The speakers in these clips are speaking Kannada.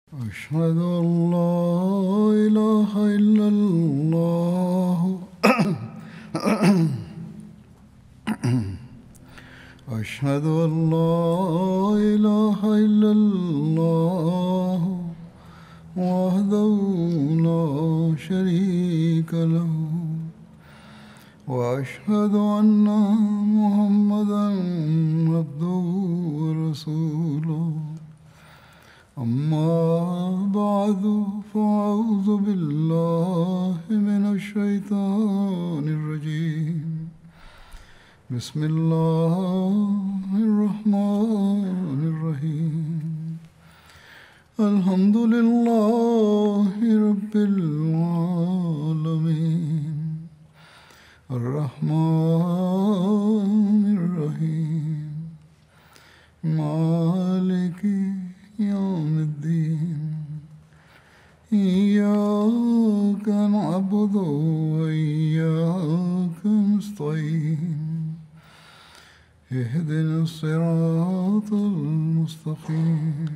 أشهد أن لا إله إلا الله أشهد أن لا إله إلا الله وحده لا شريك له وأشهد أن محمدا عبده ورسوله أما بعد فأعوذ بالله من الشيطان الرجيم بسم الله الرحمن الرحيم الحمد لله رب العالمين الرحمن الرحيم مالك يوم الدين إياك نعبد وإياك نستعين اهدنا الصراط المستقيم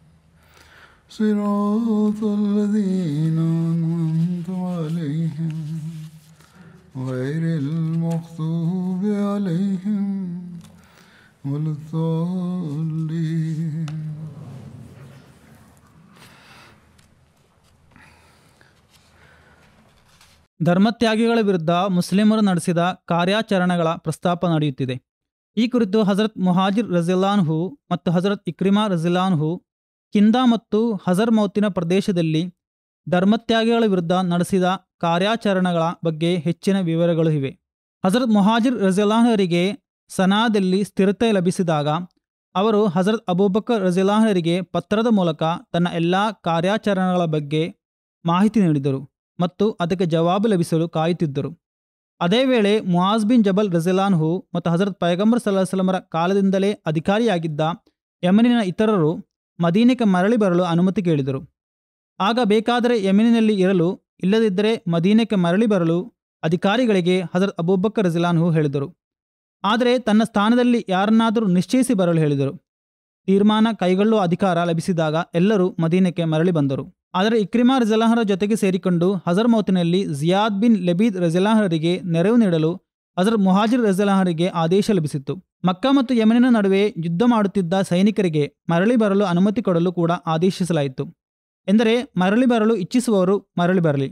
صراط الذين أنعمت عليهم غير المغضوب عليهم ولا الضالين ಧರ್ಮತ್ಯಾಗಿಗಳ ವಿರುದ್ಧ ಮುಸ್ಲಿಮರು ನಡೆಸಿದ ಕಾರ್ಯಾಚರಣೆಗಳ ಪ್ರಸ್ತಾಪ ನಡೆಯುತ್ತಿದೆ ಈ ಕುರಿತು ಹಜರತ್ ಮುಹಾಜಿರ್ ರಜಿಲ್ಲಾನ್ಹು ಮತ್ತು ಹಜರತ್ ಇಕ್ರಿಮಾ ರಜಿಲ್ಲಾನ್ಹು ಕಿಂದ ಮತ್ತು ಹಜರ್ ಮೌತಿನ ಪ್ರದೇಶದಲ್ಲಿ ಧರ್ಮತ್ಯಾಗಿಗಳ ವಿರುದ್ಧ ನಡೆಸಿದ ಕಾರ್ಯಾಚರಣೆಗಳ ಬಗ್ಗೆ ಹೆಚ್ಚಿನ ವಿವರಗಳು ಇವೆ ಹಜರತ್ ಮುಹಾಜಿರ್ ರಜಿಲ್ಲಾಹರಿಗೆ ಸನಾದಲ್ಲಿ ಸ್ಥಿರತೆ ಲಭಿಸಿದಾಗ ಅವರು ಹಜರತ್ ಅಬೂಬಕರ್ ರಜಿಲ್ಲಾಹರಿಗೆ ಪತ್ರದ ಮೂಲಕ ತನ್ನ ಎಲ್ಲ ಕಾರ್ಯಾಚರಣೆಗಳ ಬಗ್ಗೆ ಮಾಹಿತಿ ನೀಡಿದರು ಮತ್ತು ಅದಕ್ಕೆ ಜವಾಬು ಲಭಿಸಲು ಕಾಯುತ್ತಿದ್ದರು ಅದೇ ವೇಳೆ ಮುಆಜ್ ಬಿನ್ ಜಬಲ್ ರಜಿಲಾನ್ಹು ಮತ್ತು ಹಜರತ್ ಪೈಗಂಬರ್ ಸಲ್ಲಾಹಲಮರ ಕಾಲದಿಂದಲೇ ಅಧಿಕಾರಿಯಾಗಿದ್ದ ಯಮನಿನ ಇತರರು ಮದೀನಕ್ಕೆ ಮರಳಿ ಬರಲು ಅನುಮತಿ ಕೇಳಿದರು ಆಗ ಬೇಕಾದರೆ ಯಮನಿನಲ್ಲಿ ಇರಲು ಇಲ್ಲದಿದ್ದರೆ ಮದೀನಕ್ಕೆ ಮರಳಿ ಬರಲು ಅಧಿಕಾರಿಗಳಿಗೆ ಹಜರತ್ ಅಬೂಬಕ್ಕರ್ ರಜಿಲಾನ್ಹು ಹೇಳಿದರು ಆದರೆ ತನ್ನ ಸ್ಥಾನದಲ್ಲಿ ಯಾರನ್ನಾದರೂ ನಿಶ್ಚಯಿಸಿ ಬರಲು ಹೇಳಿದರು ತೀರ್ಮಾನ ಕೈಗೊಳ್ಳುವ ಅಧಿಕಾರ ಲಭಿಸಿದಾಗ ಎಲ್ಲರೂ ಮದೀನಕ್ಕೆ ಮರಳಿ ಬಂದರು ಆದರೆ ಇಕ್ರಿಮಾ ರಜಲಾಹರ ಜೊತೆಗೆ ಸೇರಿಕೊಂಡು ಹಜರ್ ಮೌತಿನಲ್ಲಿ ಜಿಯಾದ್ ಬಿನ್ ಲೆಬೀದ್ ರಜಲಾಹರಿಗೆ ನೆರವು ನೀಡಲು ಹಜರ್ ಮುಹಾಜಿರ್ ರಜಲಾಹರಿಗೆ ಆದೇಶ ಲಭಿಸಿತ್ತು ಮಕ್ಕಾ ಮತ್ತು ಯಮನಿನ ನಡುವೆ ಯುದ್ಧ ಮಾಡುತ್ತಿದ್ದ ಸೈನಿಕರಿಗೆ ಮರಳಿ ಬರಲು ಅನುಮತಿ ಕೊಡಲು ಕೂಡ ಆದೇಶಿಸಲಾಯಿತು ಎಂದರೆ ಮರಳಿ ಬರಲು ಇಚ್ಛಿಸುವವರು ಮರಳಿ ಬರಲಿ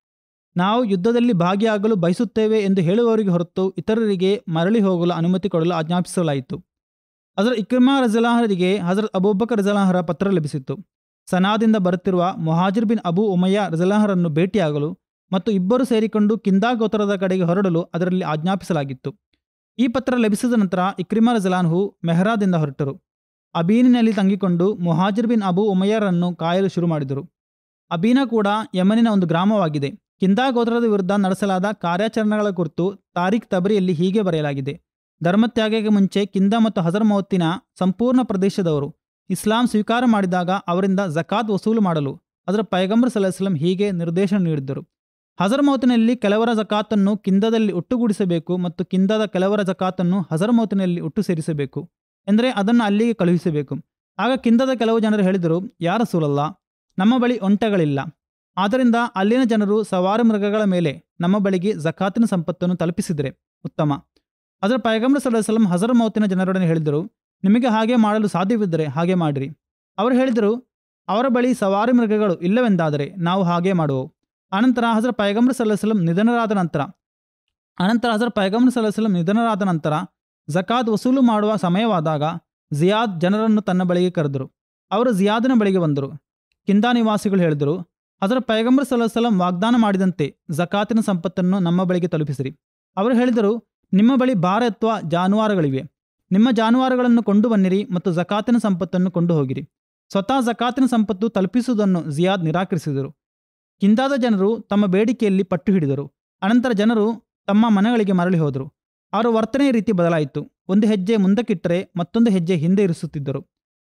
ನಾವು ಯುದ್ಧದಲ್ಲಿ ಭಾಗಿಯಾಗಲು ಬಯಸುತ್ತೇವೆ ಎಂದು ಹೇಳುವವರಿಗೆ ಹೊರತು ಇತರರಿಗೆ ಮರಳಿ ಹೋಗಲು ಅನುಮತಿ ಕೊಡಲು ಆಜ್ಞಾಪಿಸಲಾಯಿತು ಹಜರತ್ ಇಕ್ರಿಮಾ ರಜಲಾಹರಿಗೆ ಹಜರತ್ ಅಬೂಬಕರ್ ರಜಲಾಹರ ಪತ್ರ ಲಭಿಸಿತ್ತು ಸನಾದಿಂದ ಬರುತ್ತಿರುವ ಮೊಹಾಜಿರ್ ಬಿನ್ ಅಬು ಉಮಯ್ಯ ರಜಲಾಹರನ್ನು ಭೇಟಿಯಾಗಲು ಮತ್ತು ಇಬ್ಬರು ಸೇರಿಕೊಂಡು ಕಿಂದಾ ಗೋತ್ರದ ಕಡೆಗೆ ಹೊರಡಲು ಅದರಲ್ಲಿ ಆಜ್ಞಾಪಿಸಲಾಗಿತ್ತು ಈ ಪತ್ರ ಲಭಿಸಿದ ನಂತರ ಇಕ್ರಿಮಾ ರಜಲಾನ್ಹು ಮೆಹರಾದಿಂದ ಹೊರಟರು ಅಬೀನಿನಲ್ಲಿ ತಂಗಿಕೊಂಡು ಮೊಹಾಜಿರ್ ಬಿನ್ ಅಬು ಉಮಯ್ಯರನ್ನು ಕಾಯಲು ಶುರು ಮಾಡಿದರು ಅಬೀನ ಕೂಡ ಯಮನಿನ ಒಂದು ಗ್ರಾಮವಾಗಿದೆ ಕಿಂದಾ ಗೋತ್ರದ ವಿರುದ್ಧ ನಡೆಸಲಾದ ಕಾರ್ಯಾಚರಣೆಗಳ ಕುರಿತು ತಾರೀಖ್ ತಬರಿಯಲ್ಲಿ ಹೀಗೆ ಬರೆಯಲಾಗಿದೆ ಧರ್ಮತ್ಯಾಗಕ್ಕೆ ಮುಂಚೆ ಕಿಂದ ಮತ್ತು ಹಜರ್ ಮೌತ್ತಿನ ಸಂಪೂರ್ಣ ಪ್ರದೇಶದವರು ಇಸ್ಲಾಂ ಸ್ವೀಕಾರ ಮಾಡಿದಾಗ ಅವರಿಂದ ಜಕಾತ್ ವಸೂಲು ಮಾಡಲು ಅದರ ಪೈಗಂಬರ್ ಸಲಹ್ಲಂ ಹೀಗೆ ನಿರ್ದೇಶನ ನೀಡಿದ್ದರು ಹಜರ್ ಮೌತಿನಲ್ಲಿ ಕೆಲವರ ಜಕಾತನ್ನು ಕಿಂದದಲ್ಲಿ ಒಟ್ಟುಗೂಡಿಸಬೇಕು ಮತ್ತು ಕಿಂದದ ಕೆಲವರ ಜಕಾತನ್ನು ಹಜರ್ ಮೌತಿನಲ್ಲಿ ಒಟ್ಟು ಸೇರಿಸಬೇಕು ಎಂದರೆ ಅದನ್ನು ಅಲ್ಲಿಗೆ ಕಳುಹಿಸಬೇಕು ಆಗ ಕಿಂದದ ಕೆಲವು ಜನರು ಹೇಳಿದರು ಯಾರ ಸೂಲಲ್ಲ ನಮ್ಮ ಬಳಿ ಒಂಟೆಗಳಿಲ್ಲ ಆದ್ದರಿಂದ ಅಲ್ಲಿನ ಜನರು ಸವಾರಿ ಮೃಗಗಳ ಮೇಲೆ ನಮ್ಮ ಬಳಿಗೆ ಜಕಾತಿನ ಸಂಪತ್ತನ್ನು ತಲುಪಿಸಿದರೆ ಉತ್ತಮ ಅದರ ಪೈಗಂಬರ್ ಸಲಹ್ಲಂ ಹಜರ್ ಮೌತಿನ ಜನರೊಡನೆ ಹೇಳಿದರು ನಿಮಗೆ ಹಾಗೆ ಮಾಡಲು ಸಾಧ್ಯವಿದ್ದರೆ ಹಾಗೆ ಮಾಡಿರಿ ಅವರು ಹೇಳಿದರು ಅವರ ಬಳಿ ಸವಾರಿ ಮೃಗಗಳು ಇಲ್ಲವೆಂದಾದರೆ ನಾವು ಹಾಗೆ ಮಾಡುವು ಅನಂತರ ಹಜರ್ ಪೈಗಂಬರ್ ಸಲ್ಲಸ್ಲಂ ನಿಧನರಾದ ನಂತರ ಅನಂತರ ಹಜರ್ ಪೈಗಂಬರ್ ಸಲ್ಲಸ್ಲಂ ನಿಧನರಾದ ನಂತರ ಜಕಾತ್ ವಸೂಲು ಮಾಡುವ ಸಮಯವಾದಾಗ ಜಿಯಾದ್ ಜನರನ್ನು ತನ್ನ ಬಳಿಗೆ ಕರೆದರು ಅವರು ಜಿಯಾದನ ಬಳಿಗೆ ಬಂದರು ಕಿಂದಾ ನಿವಾಸಿಗಳು ಹೇಳಿದರು ಹಜರ್ ಪೈಗಂಬರ್ ಸಲ್ಲಸ್ಲಂ ವಾಗ್ದಾನ ಮಾಡಿದಂತೆ ಜಕಾತಿನ ಸಂಪತ್ತನ್ನು ನಮ್ಮ ಬಳಿಗೆ ತಲುಪಿಸಿರಿ ಅವರು ಹೇಳಿದರು ನಿಮ್ಮ ಬಳಿ ಭಾರ ಎತ್ತುವ ಜಾನುವಾರುಗಳಿವೆ ನಿಮ್ಮ ಜಾನುವಾರುಗಳನ್ನು ಕೊಂಡು ಬನ್ನಿರಿ ಮತ್ತು ಜಕಾತಿನ ಸಂಪತ್ತನ್ನು ಕೊಂಡು ಹೋಗಿರಿ ಸ್ವತಃ ಜಕಾತಿನ ಸಂಪತ್ತು ತಲುಪಿಸುವುದನ್ನು ಜಿಯಾದ್ ನಿರಾಕರಿಸಿದರು ಕಿಂದಾದ ಜನರು ತಮ್ಮ ಬೇಡಿಕೆಯಲ್ಲಿ ಪಟ್ಟು ಹಿಡಿದರು ಅನಂತರ ಜನರು ತಮ್ಮ ಮನೆಗಳಿಗೆ ಮರಳಿ ಹೋದರು ಅವರ ವರ್ತನೆಯ ರೀತಿ ಬದಲಾಯಿತು ಒಂದು ಹೆಜ್ಜೆ ಮುಂದಕ್ಕಿಟ್ಟರೆ ಮತ್ತೊಂದು ಹೆಜ್ಜೆ ಹಿಂದೆ ಇರಿಸುತ್ತಿದ್ದರು